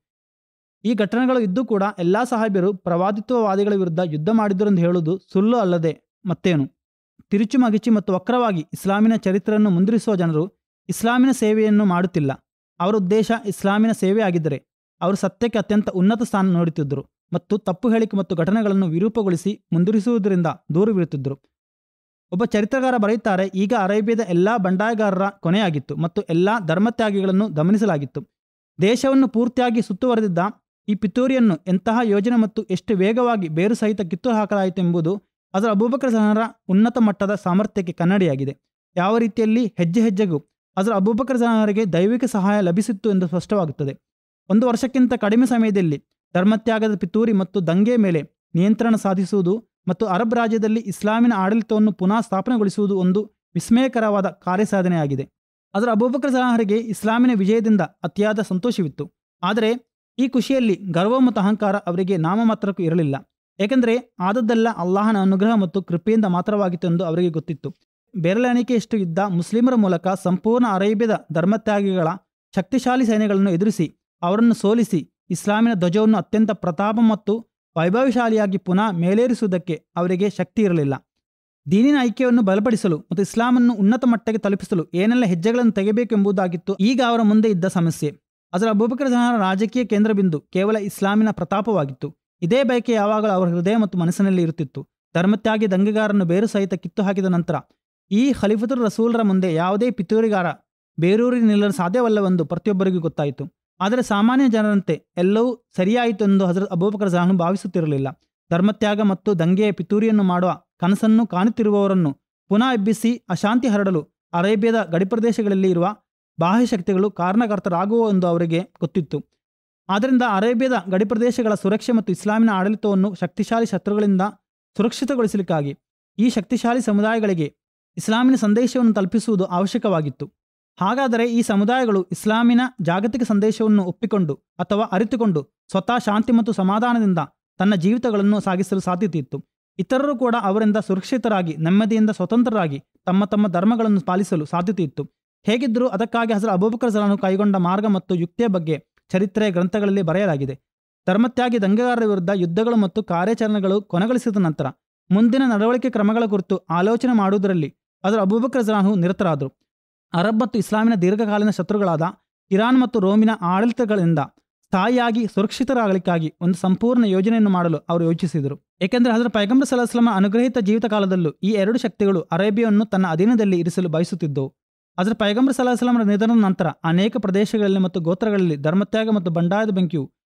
ಈ ಘಟನೆಗಳು ಇದ್ದೂ ಕೂಡ ಎಲ್ಲಾ ಸಹಾಬಿಯರು ಪ್ರವಾದಿತ್ವವಾದಿಗಳ ವಿರುದ್ಧ ಯುದ್ಧ ಮಾಡಿದ್ದರೆಂದು ಹೇಳುವುದು ಸುಳ್ಳು ಅಲ್ಲದೆ ಮತ್ತೇನು ತಿರುಚು ಮಗಿಚಿ ಮತ್ತು ವಕ್ರವಾಗಿ ಇಸ್ಲಾಮಿನ ಚರಿತ್ರೆಯನ್ನು ಮುಂದಿರಿಸುವ ಜನರು ಇಸ್ಲಾಮಿನ ಸೇವೆಯನ್ನು ಮಾಡುತ್ತಿಲ್ಲ ಅವರ ಉದ್ದೇಶ ಇಸ್ಲಾಮಿನ ಸೇವೆ ಆಗಿದ್ದರೆ ಅವರು ಸತ್ಯಕ್ಕೆ ಅತ್ಯಂತ ಉನ್ನತ ಸ್ಥಾನ ನೋಡುತ್ತಿದ್ದರು ಮತ್ತು ತಪ್ಪು ಹೇಳಿಕೆ ಮತ್ತು ಘಟನೆಗಳನ್ನು ವಿರೂಪಗೊಳಿಸಿ ಮುಂದುವರಿಸುವುದರಿಂದ ದೂರವಿರುತ್ತಿದ್ದರು ಒಬ್ಬ ಚರಿತ್ರಗಾರ ಬರೆಯುತ್ತಾರೆ ಈಗ ಅರೇಬಿಯಾದ ಎಲ್ಲಾ ಬಂಡಾಯಗಾರರ ಕೊನೆಯಾಗಿತ್ತು ಮತ್ತು ಎಲ್ಲಾ ಧರ್ಮತ್ಯಾಗಿಗಳನ್ನು ದಮನಿಸಲಾಗಿತ್ತು ದೇಶವನ್ನು ಪೂರ್ತಿಯಾಗಿ ಸುತ್ತುವರೆದಿದ್ದ ಈ ಪಿತೂರಿಯನ್ನು ಎಂತಹ ಯೋಜನೆ ಮತ್ತು ಎಷ್ಟು ವೇಗವಾಗಿ ಬೇರು ಸಹಿತ ಕಿತ್ತು ಹಾಕಲಾಯಿತು ಎಂಬುದು ಅದರ ಅಬೂಬಕರ್ ಜನರ ಉನ್ನತ ಮಟ್ಟದ ಸಾಮರ್ಥ್ಯಕ್ಕೆ ಕನ್ನಡಿಯಾಗಿದೆ ಯಾವ ರೀತಿಯಲ್ಲಿ ಹೆಜ್ಜೆ ಹೆಜ್ಜೆಗೂ ಅದರ ಅಬೂಬಕರ್ ಜನರಿಗೆ ದೈವಿಕ ಸಹಾಯ ಲಭಿಸಿತ್ತು ಎಂದು ಸ್ಪಷ್ಟವಾಗುತ್ತದೆ ಒಂದು ವರ್ಷಕ್ಕಿಂತ ಕಡಿಮೆ ಸಮಯದಲ್ಲಿ ಧರ್ಮತ್ಯಾಗದ ಪಿತೂರಿ ಮತ್ತು ದಂಗೆ ಮೇಲೆ ನಿಯಂತ್ರಣ ಸಾಧಿಸುವುದು ಮತ್ತು ಅರಬ್ ರಾಜ್ಯದಲ್ಲಿ ಇಸ್ಲಾಮಿನ ಆಡಳಿತವನ್ನು ಪುನಃ ಸ್ಥಾಪನೆಗೊಳಿಸುವುದು ಒಂದು ವಿಸ್ಮಯಕರವಾದ ಕಾರ್ಯಸಾಧನೆಯಾಗಿದೆ ಅದರ ಅಬೂಬಕರ್ ಸಲಾಹರಿಗೆ ಇಸ್ಲಾಮಿನ ವಿಜಯದಿಂದ ಅತಿಯಾದ ಸಂತೋಷವಿತ್ತು ಆದರೆ ಈ ಖುಷಿಯಲ್ಲಿ ಗರ್ವ ಮತ್ತು ಅಹಂಕಾರ ಅವರಿಗೆ ನಾಮಮಾತ್ರಕ್ಕೂ ಇರಲಿಲ್ಲ ಏಕೆಂದರೆ ಆದದ್ದೆಲ್ಲ ಅಲ್ಲಾಹನ ಅನುಗ್ರಹ ಮತ್ತು ಕೃಪೆಯಿಂದ ಮಾತ್ರವಾಗಿತ್ತು ಎಂದು ಅವರಿಗೆ ಗೊತ್ತಿತ್ತು ಬೆರಳೆಣಿಕೆಯಷ್ಟು ಇದ್ದ ಮುಸ್ಲಿಮರ ಮೂಲಕ ಸಂಪೂರ್ಣ ಅರೇಬಿಯಾದ ಧರ್ಮತ್ಯಾಗಿಗಳ ಶಕ್ತಿಶಾಲಿ ಸೈನ್ಯಗಳನ್ನು ಎದುರಿಸಿ ಅವರನ್ನು ಸೋಲಿಸಿ ಇಸ್ಲಾಮಿನ ಧ್ವಜವನ್ನು ಅತ್ಯಂತ ಪ್ರತಾಪ ಮತ್ತು ವೈಭವಶಾಲಿಯಾಗಿ ಪುನಃ ಮೇಲೇರಿಸುವುದಕ್ಕೆ ಅವರಿಗೆ ಶಕ್ತಿ ಇರಲಿಲ್ಲ ದೀನಿನ ಐಕ್ಯವನ್ನು ಬಲಪಡಿಸಲು ಮತ್ತು ಇಸ್ಲಾಮನ್ನು ಉನ್ನತ ಮಟ್ಟಕ್ಕೆ ತಲುಪಿಸಲು ಏನೆಲ್ಲ ಹೆಜ್ಜೆಗಳನ್ನು ತೆಗೆಬೇಕೆಂಬುದಾಗಿತ್ತು ಈಗ ಅವರ ಮುಂದೆ ಇದ್ದ ಸಮಸ್ಯೆ ಅದರ ಅಬೂಬಕರ್ ಜನರ ರಾಜಕೀಯ ಕೇಂದ್ರಬಿಂದು ಕೇವಲ ಇಸ್ಲಾಮಿನ ಪ್ರತಾಪವಾಗಿತ್ತು ಇದೇ ಬಯಕೆ ಯಾವಾಗಲೂ ಅವರ ಹೃದಯ ಮತ್ತು ಮನಸ್ಸಿನಲ್ಲಿ ಇರುತ್ತಿತ್ತು ಧರ್ಮತ್ಯಾಗಿ ದಂಗೆಗಾರನ್ನು ಬೇರು ಸಹಿತ ಕಿತ್ತು ಹಾಕಿದ ನಂತರ ಈ ಖಲೀಫತುರ್ ರಸೂಲರ ಮುಂದೆ ಯಾವುದೇ ಪಿತೂರಿಗಾರ ಬೇರೂರಿ ನಿಲ್ಲಲು ಸಾಧ್ಯವಲ್ಲವೆಂದು ಪ್ರತಿಯೊಬ್ಬರಿಗೂ ಗೊತ್ತಾಯಿತು ಆದರೆ ಸಾಮಾನ್ಯ ಜನರಂತೆ ಎಲ್ಲವೂ ಸರಿಯಾಯಿತು ಎಂದು ಹಜರತ್ ಅಬೂಬಕರ್ ಜಾನು ಭಾವಿಸುತ್ತಿರಲಿಲ್ಲ ಧರ್ಮತ್ಯಾಗ ಮತ್ತು ದಂಗೆಯ ಪಿತೂರಿಯನ್ನು ಮಾಡುವ ಕನಸನ್ನು ಕಾಣುತ್ತಿರುವವರನ್ನು ಪುನಃ ಎಬ್ಬಿಸಿ ಅಶಾಂತಿ ಹರಡಲು ಅರೇಬಿಯಾದ ಗಡಿಪ್ರದೇಶಗಳಲ್ಲಿ ಇರುವ ಬಾಹ್ಯ ಶಕ್ತಿಗಳು ಕಾರಣಕರ್ತರಾಗುವ ಎಂದು ಅವರಿಗೆ ಗೊತ್ತಿತ್ತು ಆದ್ದರಿಂದ ಅರೇಬಿಯಾದ ಗಡಿಪ್ರದೇಶಗಳ ಸುರಕ್ಷೆ ಮತ್ತು ಇಸ್ಲಾಮಿನ ಆಡಳಿತವನ್ನು ಶಕ್ತಿಶಾಲಿ ಶತ್ರುಗಳಿಂದ ಸುರಕ್ಷಿತಗೊಳಿಸಲಿಕ್ಕಾಗಿ ಈ ಶಕ್ತಿಶಾಲಿ ಸಮುದಾಯಗಳಿಗೆ ಇಸ್ಲಾಮಿನ ಸಂದೇಶವನ್ನು ತಲುಪಿಸುವುದು ಅವಶ್ಯಕವಾಗಿತ್ತು ಹಾಗಾದರೆ ಈ ಸಮುದಾಯಗಳು ಇಸ್ಲಾಮಿನ ಜಾಗತಿಕ ಸಂದೇಶವನ್ನು ಒಪ್ಪಿಕೊಂಡು ಅಥವಾ ಅರಿತುಕೊಂಡು ಸ್ವತಃ ಶಾಂತಿ ಮತ್ತು ಸಮಾಧಾನದಿಂದ ತನ್ನ ಜೀವಿತಗಳನ್ನು ಸಾಗಿಸಲು ಸಾಧ್ಯತೆಯಿತ್ತು ಇತರರು ಕೂಡ ಅವರಿಂದ ಸುರಕ್ಷಿತರಾಗಿ ನೆಮ್ಮದಿಯಿಂದ ಸ್ವತಂತ್ರರಾಗಿ ತಮ್ಮ ತಮ್ಮ ಧರ್ಮಗಳನ್ನು ಪಾಲಿಸಲು ಸಾಧ್ಯತೆಯಿತ್ತು ಹೇಗಿದ್ದರೂ ಅದಕ್ಕಾಗಿ ಹಜರ ಅಬೂಬಕರ್ ಜಲಾನು ಕೈಗೊಂಡ ಮಾರ್ಗ ಮತ್ತು ಯುಕ್ತಿಯ ಬಗ್ಗೆ ಚರಿತ್ರೆಯ ಗ್ರಂಥಗಳಲ್ಲಿ ಬರೆಯಲಾಗಿದೆ ಧರ್ಮತ್ಯಾಗಿ ದಂಗೆಗಾರರ ವಿರುದ್ಧ ಯುದ್ಧಗಳು ಮತ್ತು ಕಾರ್ಯಾಚರಣೆಗಳು ಕೊನೆಗೊಳಿಸಿದ ನಂತರ ಮುಂದಿನ ನಡವಳಿಕೆ ಕ್ರಮಗಳ ಕುರಿತು ಆಲೋಚನೆ ಮಾಡುವುದರಲ್ಲಿ ಅದರ ಅಬೂಬಕರ್ ಜಲಾನು ನಿರತರಾದರು ಅರಬ್ ಮತ್ತು ಇಸ್ಲಾಮಿನ ದೀರ್ಘಕಾಲೀನ ಶತ್ರುಗಳಾದ ಇರಾನ್ ಮತ್ತು ರೋಮಿನ ಆಡಳಿತಗಳಿಂದ ಸ್ಥಾಯಿಯಾಗಿ ಸುರಕ್ಷಿತರಾಗಲಿಕ್ಕಾಗಿ ಒಂದು ಸಂಪೂರ್ಣ ಯೋಜನೆಯನ್ನು ಮಾಡಲು ಅವರು ಯೋಚಿಸಿದರು ಏಕೆಂದರೆ ಹಜರ ಪೈಗಂಬರ್ ಸಲಹ್ಲಮ ಅನುಗ್ರಹಿತ ಜೀವಿತ ಕಾಲದಲ್ಲೂ ಈ ಎರಡು ಶಕ್ತಿಗಳು ಅರೇಬಿಯಾವನ್ನು ತನ್ನ ಅಧೀನದಲ್ಲಿ ಇರಿಸಲು ಬಯಸುತ್ತಿದ್ದವು ಅದರ ಪೈಗಂಬರ್ ಸಲಹ್ಲಮರ ನಿಧನದ ನಂತರ ಅನೇಕ ಪ್ರದೇಶಗಳಲ್ಲಿ ಮತ್ತು ಗೋತ್ರಗಳಲ್ಲಿ ಧರ್ಮತ್ಯಾಗ ಮತ್ತು ಬಂಡಾಯದ ಬೆಂಕಿಯು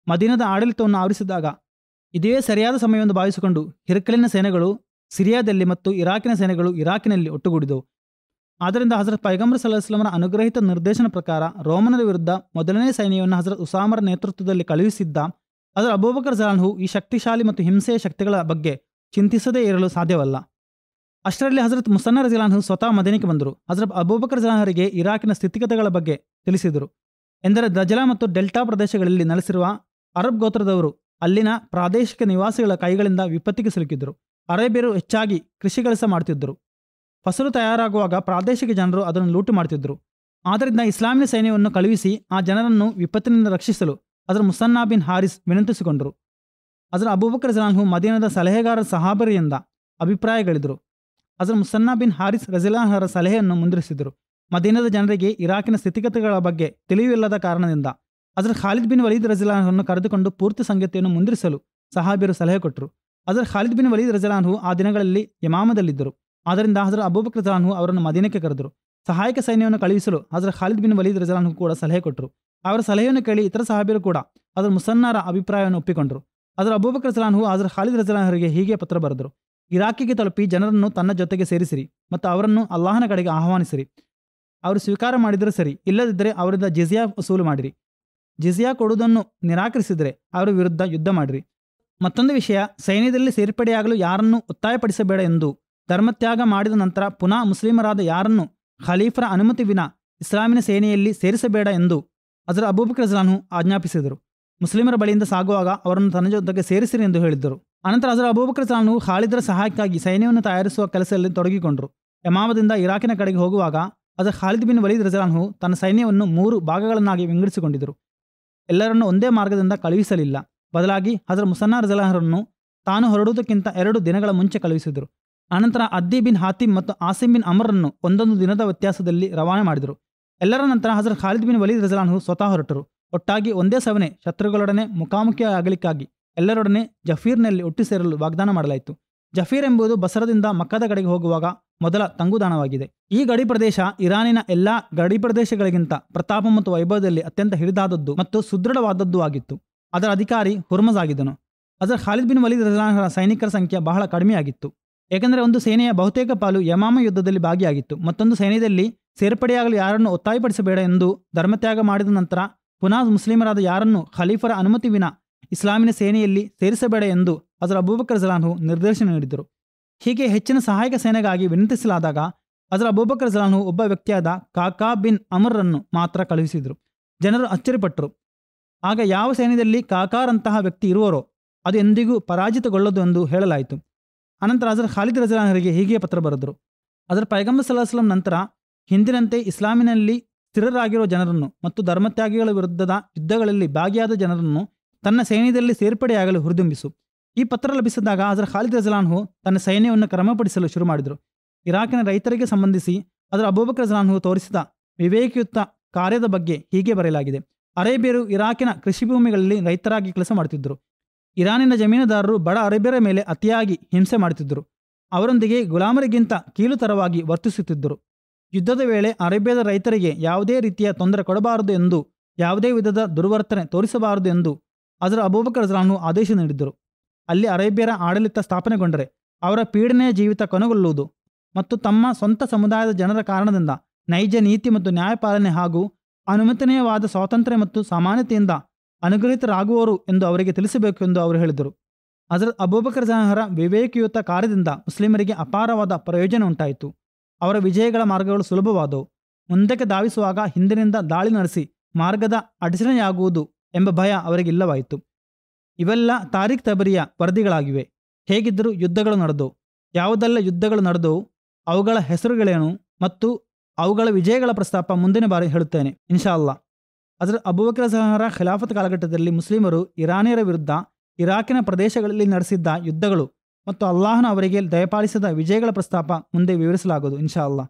ಮದೀನದ ಆಡಳಿತವನ್ನು ಆವರಿಸಿದಾಗ ಇದೇ ಸರಿಯಾದ ಸಮಯವೆಂದು ಭಾವಿಸಿಕೊಂಡು ಹಿರ್ಕಲಿನ ಸೇನೆಗಳು ಸಿರಿಯಾದಲ್ಲಿ ಮತ್ತು ಇರಾಕಿನ ಸೇನೆಗಳು ಇರಾಕಿನಲ್ಲಿ ಒಟ್ಟುಗೂಡಿದವು ಆದ್ದರಿಂದ ಹಜರತ್ ಪೈಗಂಬರ್ ಸಲ್ಲಾಹಸ್ಲಮರ ಅನುಗ್ರಹಿತ ನಿರ್ದೇಶನ ಪ್ರಕಾರ ರೋಮನರ ವಿರುದ್ಧ ಮೊದಲನೇ ಸೈನ್ಯವನ್ನು ಹಜರತ್ ಉಸಾಮರ ನೇತೃತ್ವದಲ್ಲಿ ಕಳುಹಿಸಿದ್ದ ಅದರ ಅಬೂಬಕರ್ ಜಲಾನ್ಹು ಈ ಶಕ್ತಿಶಾಲಿ ಮತ್ತು ಹಿಂಸೆಯ ಶಕ್ತಿಗಳ ಬಗ್ಗೆ ಚಿಂತಿಸದೇ ಇರಲು ಸಾಧ್ಯವಲ್ಲ ಅಷ್ಟರಲ್ಲಿ ಹಜರತ್ ಮುಸನ್ನ ರಜಿಲಾನ್ಹು ಸ್ವತಃ ಮದೀನಕ್ಕೆ ಬಂದರು ಹಜರತ್ ಅಬೂಬಕರ್ ಜಲಾನ್ಹರಿಗೆ ಇರಾಕಿನ ಸ್ಥಿತಿಗತಿಗಳ ಬಗ್ಗೆ ತಿಳಿಸಿದರು ಎಂದರೆ ದಜಲ ಮತ್ತು ಡೆಲ್ಟಾ ಪ್ರದೇಶಗಳಲ್ಲಿ ನೆಲೆಸಿರುವ ಅರಬ್ ಗೋತ್ರದವರು ಅಲ್ಲಿನ ಪ್ರಾದೇಶಿಕ ನಿವಾಸಿಗಳ ಕೈಗಳಿಂದ ವಿಪತ್ತಿಗೆ ಸಿಲುಕಿದ್ದರು ಅರೇಬಿಯರು ಹೆಚ್ಚಾಗಿ ಕೃಷಿ ಕೆಲಸ ಮಾಡುತ್ತಿದ್ದರು ಫಸಲು ತಯಾರಾಗುವಾಗ ಪ್ರಾದೇಶಿಕ ಜನರು ಅದನ್ನು ಲೂಟು ಮಾಡುತ್ತಿದ್ದರು ಆದ್ದರಿಂದ ಇಸ್ಲಾಮಿನ ಸೈನ್ಯವನ್ನು ಕಳುಹಿಸಿ ಆ ಜನರನ್ನು ವಿಪತ್ತಿನಿಂದ ರಕ್ಷಿಸಲು ಅದರ ಮುಸನ್ನಾ ಬಿನ್ ಹಾರಿಸ್ ವಿನಂತಿಸಿಕೊಂಡರು ಅದರ ಅಬೂಬಕರ್ ಜಲಾನ್ಹು ಮದೀನದ ಸಲಹೆಗಾರರ ಸಹಾಬರಿಯಿಂದ ಅಭಿಪ್ರಾಯಗಳಿದರು ಅದರ ಮುಸನ್ನಾ ಬಿನ್ ಹಾರಿಸ್ ರಜಿಲಾಹರ ಸಲಹೆಯನ್ನು ಮುಂದುವರಿಸಿದರು ಮದೀನದ ಜನರಿಗೆ ಇರಾಕಿನ ಸ್ಥಿತಿಗತಿಗಳ ಬಗ್ಗೆ ತಿಳಿವಿಲ್ಲದ ಕಾರಣದಿಂದ ಅದರ ಖಾಲಿದ್ ಬಿನ್ ವಲೀದ್ ರಜಿಲಾಹನ್ನು ಕರೆದುಕೊಂಡು ಪೂರ್ತಿ ಸಂಗತಿಯನ್ನು ಮುಂದುವರಿಸಲು ಸಹಾಬಿಯರು ಸಲಹೆ ಕೊಟ್ಟರು ಅದರ ಖಾಲಿದ್ ಬಿನ್ ವಲೀದ್ ರಜಲಾನ್ಹು ಆ ದಿನಗಳಲ್ಲಿ ಯಮಾಮದಲ್ಲಿದ್ದರು ಆದ್ದರಿಂದ ಹಜರ ಅಬೂಬಕರ್ ರಜಲಾನ್ಹು ಅವರನ್ನು ಮದೀನಕ್ಕೆ ಕರೆದರು ಸಹಾಯಕ ಸೈನ್ಯವನ್ನು ಕಳುಹಿಸಲು ಹಜರ ಖಾಲಿದ್ ಬಿನ್ ವಲೀದ್ ರಜಲಾನ್ಹು ಕೂಡ ಸಲಹೆ ಕೊಟ್ಟರು ಅವರ ಸಲಹೆಯನ್ನು ಕೇಳಿ ಇತರ ಸಹಾಬಿಯರು ಕೂಡ ಅದರ ಮುಸನ್ನಾರ ಅಭಿಪ್ರಾಯವನ್ನು ಒಪ್ಪಿಕೊಂಡರು ಅದರ ಅಬೂಬಕರ್ ರಜಲಾನ್ಹು ಹಜರ ಖಾಲಿದ್ ರಜಲಾನ್ಹರಿಗೆ ಹೀಗೆ ಪತ್ರ ಬರೆದರು ಇರಾಕಿಗೆ ತಲುಪಿ ಜನರನ್ನು ತನ್ನ ಜೊತೆಗೆ ಸೇರಿಸಿರಿ ಮತ್ತು ಅವರನ್ನು ಅಲ್ಲಾಹನ ಕಡೆಗೆ ಆಹ್ವಾನಿಸಿರಿ ಅವರು ಸ್ವೀಕಾರ ಮಾಡಿದರೆ ಸರಿ ಇಲ್ಲದಿದ್ದರೆ ಅವರಿಂದ ಜಿಜಿಯಾ ವಸೂಲು ಮಾಡಿರಿ ಜಿಜಿಯಾ ಕೊಡುವುದನ್ನು ನಿರಾಕರಿಸಿದರೆ ಅವರ ವಿರುದ್ಧ ಯುದ್ಧ ಮಾಡಿರಿ ಮತ್ತೊಂದು ವಿಷಯ ಸೈನ್ಯದಲ್ಲಿ ಸೇರ್ಪಡೆಯಾಗಲು ಯಾರನ್ನೂ ಒತ್ತಾಯಪಡಿಸಬೇಡ ಎಂದು ಧರ್ಮತ್ಯಾಗ ಮಾಡಿದ ನಂತರ ಪುನಃ ಮುಸ್ಲಿಮರಾದ ಯಾರನ್ನು ಖಲೀಫರ ಅನುಮತಿ ವಿನ ಇಸ್ಲಾಮಿನ ಸೇನೆಯಲ್ಲಿ ಸೇರಿಸಬೇಡ ಎಂದು ಅದರ ಅಬೂಬಕರ್ ರಜಲಾನ್ಹು ಆಜ್ಞಾಪಿಸಿದರು ಮುಸ್ಲಿಮರ ಬಳಿಯಿಂದ ಸಾಗುವಾಗ ಅವರನ್ನು ತನ್ನ ಜೊತೆಗೆ ಸೇರಿಸಿರಿ ಎಂದು ಹೇಳಿದ್ದರು ಅನಂತರ ಅದರ ಅಬೂಬಕರ್ ರಜಲಾನ್ಹು ಖಾಲಿದರ ಸಹಾಯಕ್ಕಾಗಿ ಸೈನ್ಯವನ್ನು ತಯಾರಿಸುವ ಕೆಲಸದಲ್ಲಿ ತೊಡಗಿಕೊಂಡರು ಯಮಾಮದಿಂದ ಇರಾಕಿನ ಕಡೆಗೆ ಹೋಗುವಾಗ ಅದರ ಖಾಲಿದ್ ಬಿನ್ ವಲೀದ್ ರಜಲಾನ್ಹು ತನ್ನ ಸೈನ್ಯವನ್ನು ಮೂರು ಭಾಗಗಳನ್ನಾಗಿ ವಿಂಗಡಿಸಿಕೊಂಡಿದ್ದರು ಎಲ್ಲರನ್ನೂ ಒಂದೇ ಮಾರ್ಗದಿಂದ ಕಳುಹಿಸಲಿಲ್ಲ ಬದಲಾಗಿ ಹಜರ ಮುಸನ್ನಾ ರಜಲಾಹರನ್ನು ತಾನು ಹೊರಡುವುದಕ್ಕಿಂತ ಎರಡು ದಿನಗಳ ಮುಂಚೆ ಕಳುಹಿಸಿದರು ಅನಂತರ ಅದ್ದಿ ಬಿನ್ ಹಾತಿಮ್ ಮತ್ತು ಆಸಿಮ್ ಬಿನ್ ಅಮರನ್ನು ಒಂದೊಂದು ದಿನದ ವ್ಯತ್ಯಾಸದಲ್ಲಿ ರವಾನೆ ಮಾಡಿದರು ಎಲ್ಲರ ನಂತರ ಹಜರತ್ ಖಾಲಿದ್ ಬಿನ್ ವಲೀದ್ ರಜಲಾನ್ಹು ಸ್ವತಃ ಹೊರಟರು ಒಟ್ಟಾಗಿ ಒಂದೇ ಸವನೆ ಶತ್ರುಗಳೊಡನೆ ಮುಖಾಮುಖಿಯಾಗಲಿಕ್ಕಾಗಿ ಎಲ್ಲರೊಡನೆ ಜಫೀರ್ನಲ್ಲಿ ಒಟ್ಟು ಸೇರಲು ವಾಗ್ದಾನ ಮಾಡಲಾಯಿತು ಜಫೀರ್ ಎಂಬುದು ಬಸರದಿಂದ ಮಕ್ಕದ ಕಡೆಗೆ ಹೋಗುವಾಗ ಮೊದಲ ತಂಗುದಾಣವಾಗಿದೆ ಈ ಗಡಿ ಪ್ರದೇಶ ಇರಾನಿನ ಎಲ್ಲಾ ಗಡಿ ಪ್ರದೇಶಗಳಿಗಿಂತ ಪ್ರತಾಪ ಮತ್ತು ವೈಭವದಲ್ಲಿ ಅತ್ಯಂತ ಹಿಡಿದಾದದ್ದು ಮತ್ತು ಸುದೃಢವಾದದ್ದು ಆಗಿತ್ತು ಅದರ ಅಧಿಕಾರಿ ಹುರ್ಮಜ್ ಆಗಿದ್ದನು ಅದರ ಖಾಲಿದ್ ಬಿನ್ ವಲೀದ್ ರಜಲಾನ್ಹರ ಸೈನಿಕರ ಸಂಖ್ಯೆ ಬಹಳ ಕಡಿಮೆಯಾಗಿತ್ತು ಏಕೆಂದರೆ ಒಂದು ಸೇನೆಯ ಬಹುತೇಕ ಪಾಲು ಯಮಾಮ ಯುದ್ಧದಲ್ಲಿ ಭಾಗಿಯಾಗಿತ್ತು ಮತ್ತೊಂದು ಸೈನ್ಯದಲ್ಲಿ ಸೇರ್ಪಡೆಯಾಗಲು ಯಾರನ್ನು ಒತ್ತಾಯಪಡಿಸಬೇಡ ಎಂದು ಧರ್ಮತ್ಯಾಗ ಮಾಡಿದ ನಂತರ ಪುನಃ ಮುಸ್ಲಿಮರಾದ ಯಾರನ್ನು ಖಲೀಫರ ಅನುಮತಿ ವಿನ ಇಸ್ಲಾಮಿನ ಸೇನೆಯಲ್ಲಿ ಸೇರಿಸಬೇಡ ಎಂದು ಅದರ ಅಬೂಬಕರ್ ಜಲಾನ್ಹು ನಿರ್ದೇಶನ ನೀಡಿದರು ಹೀಗೆ ಹೆಚ್ಚಿನ ಸಹಾಯಕ ಸೇನೆಗಾಗಿ ವಿನಂತಿಸಲಾದಾಗ ಅದರ ಅಬೂಬಕರ್ ಜಲಾನ್ಹು ಒಬ್ಬ ವ್ಯಕ್ತಿಯಾದ ಕಾಕಾ ಬಿನ್ ಅಮರ್ರನ್ನು ಮಾತ್ರ ಕಳುಹಿಸಿದರು ಜನರು ಅಚ್ಚರಿಪಟ್ಟರು ಆಗ ಯಾವ ಸೈನ್ಯದಲ್ಲಿ ಕಾಕಾರಂತಹ ವ್ಯಕ್ತಿ ಇರುವರೋ ಅದು ಎಂದಿಗೂ ಪರಾಜಿತಗೊಳ್ಳದು ಎಂದು ಹೇಳಲಾಯಿತು ಅನಂತರ ಅದರ ಖಾಲಿದ್ ರಜಲಾನರಿಗೆ ಹೀಗೆ ಪತ್ರ ಬರೆದರು ಅದರ ಪೈಗಂಬರ್ ಸಲ್ಲಾಹಸ್ಲಂ ನಂತರ ಹಿಂದಿನಂತೆ ಇಸ್ಲಾಮಿನಲ್ಲಿ ಸ್ಥಿರರಾಗಿರುವ ಜನರನ್ನು ಮತ್ತು ಧರ್ಮತ್ಯಾಗಿಗಳ ವಿರುದ್ಧದ ಯುದ್ಧಗಳಲ್ಲಿ ಭಾಗಿಯಾದ ಜನರನ್ನು ತನ್ನ ಸೈನ್ಯದಲ್ಲಿ ಸೇರ್ಪಡೆಯಾಗಲು ಹುರಿದುಂಬಿಸು ಈ ಪತ್ರ ಲಭಿಸಿದಾಗ ಅದರ ಖಾಲಿದ್ ರಜಲಾನ್ಹು ತನ್ನ ಸೈನ್ಯವನ್ನು ಕ್ರಮಪಡಿಸಲು ಶುರು ಮಾಡಿದರು ಇರಾಕಿನ ರೈತರಿಗೆ ಸಂಬಂಧಿಸಿ ಅದರ ಅಬೂಬಕರ್ ರಜಲಾನ್ಹು ತೋರಿಸಿದ ವಿವೇಕಯುಕ್ತ ಕಾರ್ಯದ ಬಗ್ಗೆ ಹೀಗೆ ಬರೆಯಲಾಗಿದೆ ಅರೇಬಿಯರು ಇರಾಕಿನ ಕೃಷಿ ಭೂಮಿಗಳಲ್ಲಿ ರೈತರಾಗಿ ಕೆಲಸ ಮಾಡುತ್ತಿದ್ದರು ಇರಾನಿನ ಜಮೀನುದಾರರು ಬಡ ಅರೇಬಿಯರ ಮೇಲೆ ಅತಿಯಾಗಿ ಹಿಂಸೆ ಮಾಡುತ್ತಿದ್ದರು ಅವರೊಂದಿಗೆ ಗುಲಾಮರಿಗಿಂತ ಕೀಳುತರವಾಗಿ ವರ್ತಿಸುತ್ತಿದ್ದರು ಯುದ್ಧದ ವೇಳೆ ಅರೇಬಿಯಾದ ರೈತರಿಗೆ ಯಾವುದೇ ರೀತಿಯ ತೊಂದರೆ ಕೊಡಬಾರದು ಎಂದು ಯಾವುದೇ ವಿಧದ ದುರ್ವರ್ತನೆ ತೋರಿಸಬಾರದು ಎಂದು ಅದರ ಅಬೂಬಕರ್ ರಜಲಾನು ಆದೇಶ ನೀಡಿದ್ದರು ಅಲ್ಲಿ ಅರೇಬಿಯರ ಆಡಳಿತ ಸ್ಥಾಪನೆಗೊಂಡರೆ ಅವರ ಪೀಡನೆಯ ಜೀವಿತ ಕೊನೆಗೊಳ್ಳುವುದು ಮತ್ತು ತಮ್ಮ ಸ್ವಂತ ಸಮುದಾಯದ ಜನರ ಕಾರಣದಿಂದ ನೈಜ ನೀತಿ ಮತ್ತು ನ್ಯಾಯಪಾಲನೆ ಹಾಗೂ ಅನುಮತನೀಯವಾದ ಸ್ವಾತಂತ್ರ್ಯ ಮತ್ತು ಸಮಾನತೆಯಿಂದ ಅನುಗ್ರಹಿತರಾಗುವರು ಎಂದು ಅವರಿಗೆ ತಿಳಿಸಬೇಕು ಎಂದು ಅವರು ಹೇಳಿದರು ಅದರ ಅಬೂಬಕರ್ ಜನರ ವಿವೇಕಯುತ ಕಾರ್ಯದಿಂದ ಮುಸ್ಲಿಮರಿಗೆ ಅಪಾರವಾದ ಪ್ರಯೋಜನ ಉಂಟಾಯಿತು ಅವರ ವಿಜಯಗಳ ಮಾರ್ಗಗಳು ಸುಲಭವಾದವು ಮುಂದಕ್ಕೆ ಧಾವಿಸುವಾಗ ಹಿಂದಿನಿಂದ ದಾಳಿ ನಡೆಸಿ ಮಾರ್ಗದ ಅಡಚಣೆಯಾಗುವುದು ಎಂಬ ಭಯ ಅವರಿಗಿಲ್ಲವಾಯಿತು ಇವೆಲ್ಲ ತಾರೀಖ್ ತಬರಿಯ ವರದಿಗಳಾಗಿವೆ ಹೇಗಿದ್ದರೂ ಯುದ್ಧಗಳು ನಡೆದವು ಯಾವುದೆಲ್ಲ ಯುದ್ಧಗಳು ನಡೆದವು ಅವುಗಳ ಹೆಸರುಗಳೇನು ಮತ್ತು ಅವುಗಳ ವಿಜಯಗಳ ಪ್ರಸ್ತಾಪ ಮುಂದಿನ ಬಾರಿ ಹೇಳುತ್ತೇನೆ ಇನ್ಶಾ ಅಲ್ಲಾ ಅದರ ಅಬೂಬಕರ್ ಜಹರ ಖಿಲಾಫತ್ ಕಾಲಘಟ್ಟದಲ್ಲಿ ಮುಸ್ಲಿಮರು ಇರಾನಿಯರ ವಿರುದ್ಧ ಇರಾಕಿನ ಪ್ರದೇಶಗಳಲ್ಲಿ ನಡೆಸಿದ್ದ ಯುದ್ಧಗಳು ಮತ್ತು ಅಲ್ಲಾಹನ ಅವರಿಗೆ ದಯಪಾಲಿಸಿದ ವಿಜಯಗಳ ಪ್ರಸ್ತಾಪ ಮುಂದೆ ವಿವರಿಸಲಾಗುವುದು ಇನ್ಶಾ ಅಲ್ಲಾ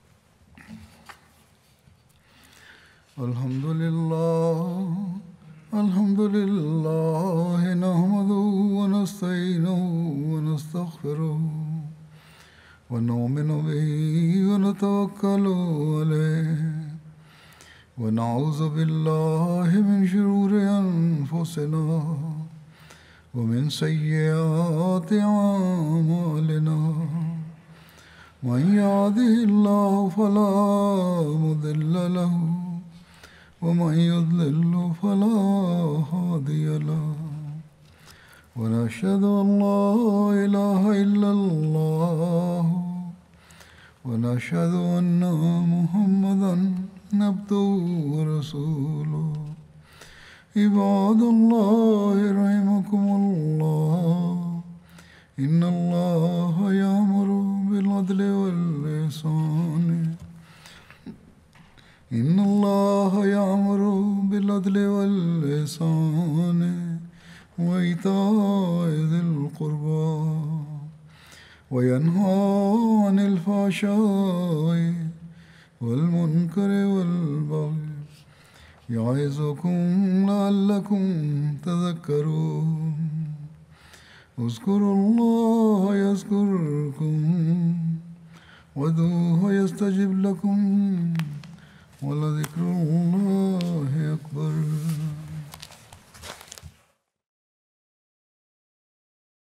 الحمد لله الحمد لله نحمده ونستعينه ونستغفره ونؤمن به ونتوكل عليه ونعوذ بالله من شرور أنفسنا ومن سيئات أعمالنا من يهده الله فلا مضل له ومن يضلل فلا هادي له ونشهد أن لا إله إلا الله ونشهد أن محمدا عبده ورسوله عباد الله رحمكم الله إن الله يأمر بالعدل والإحسان إن الله يأمر بالعدل والإحسان وإيتاء ذي القربى وينهى عن الفحشاء والمنكر والبغي يعظكم لعلكم تذكرون اذكروا الله يذكركم وادعوه يستجب لكم ولذكر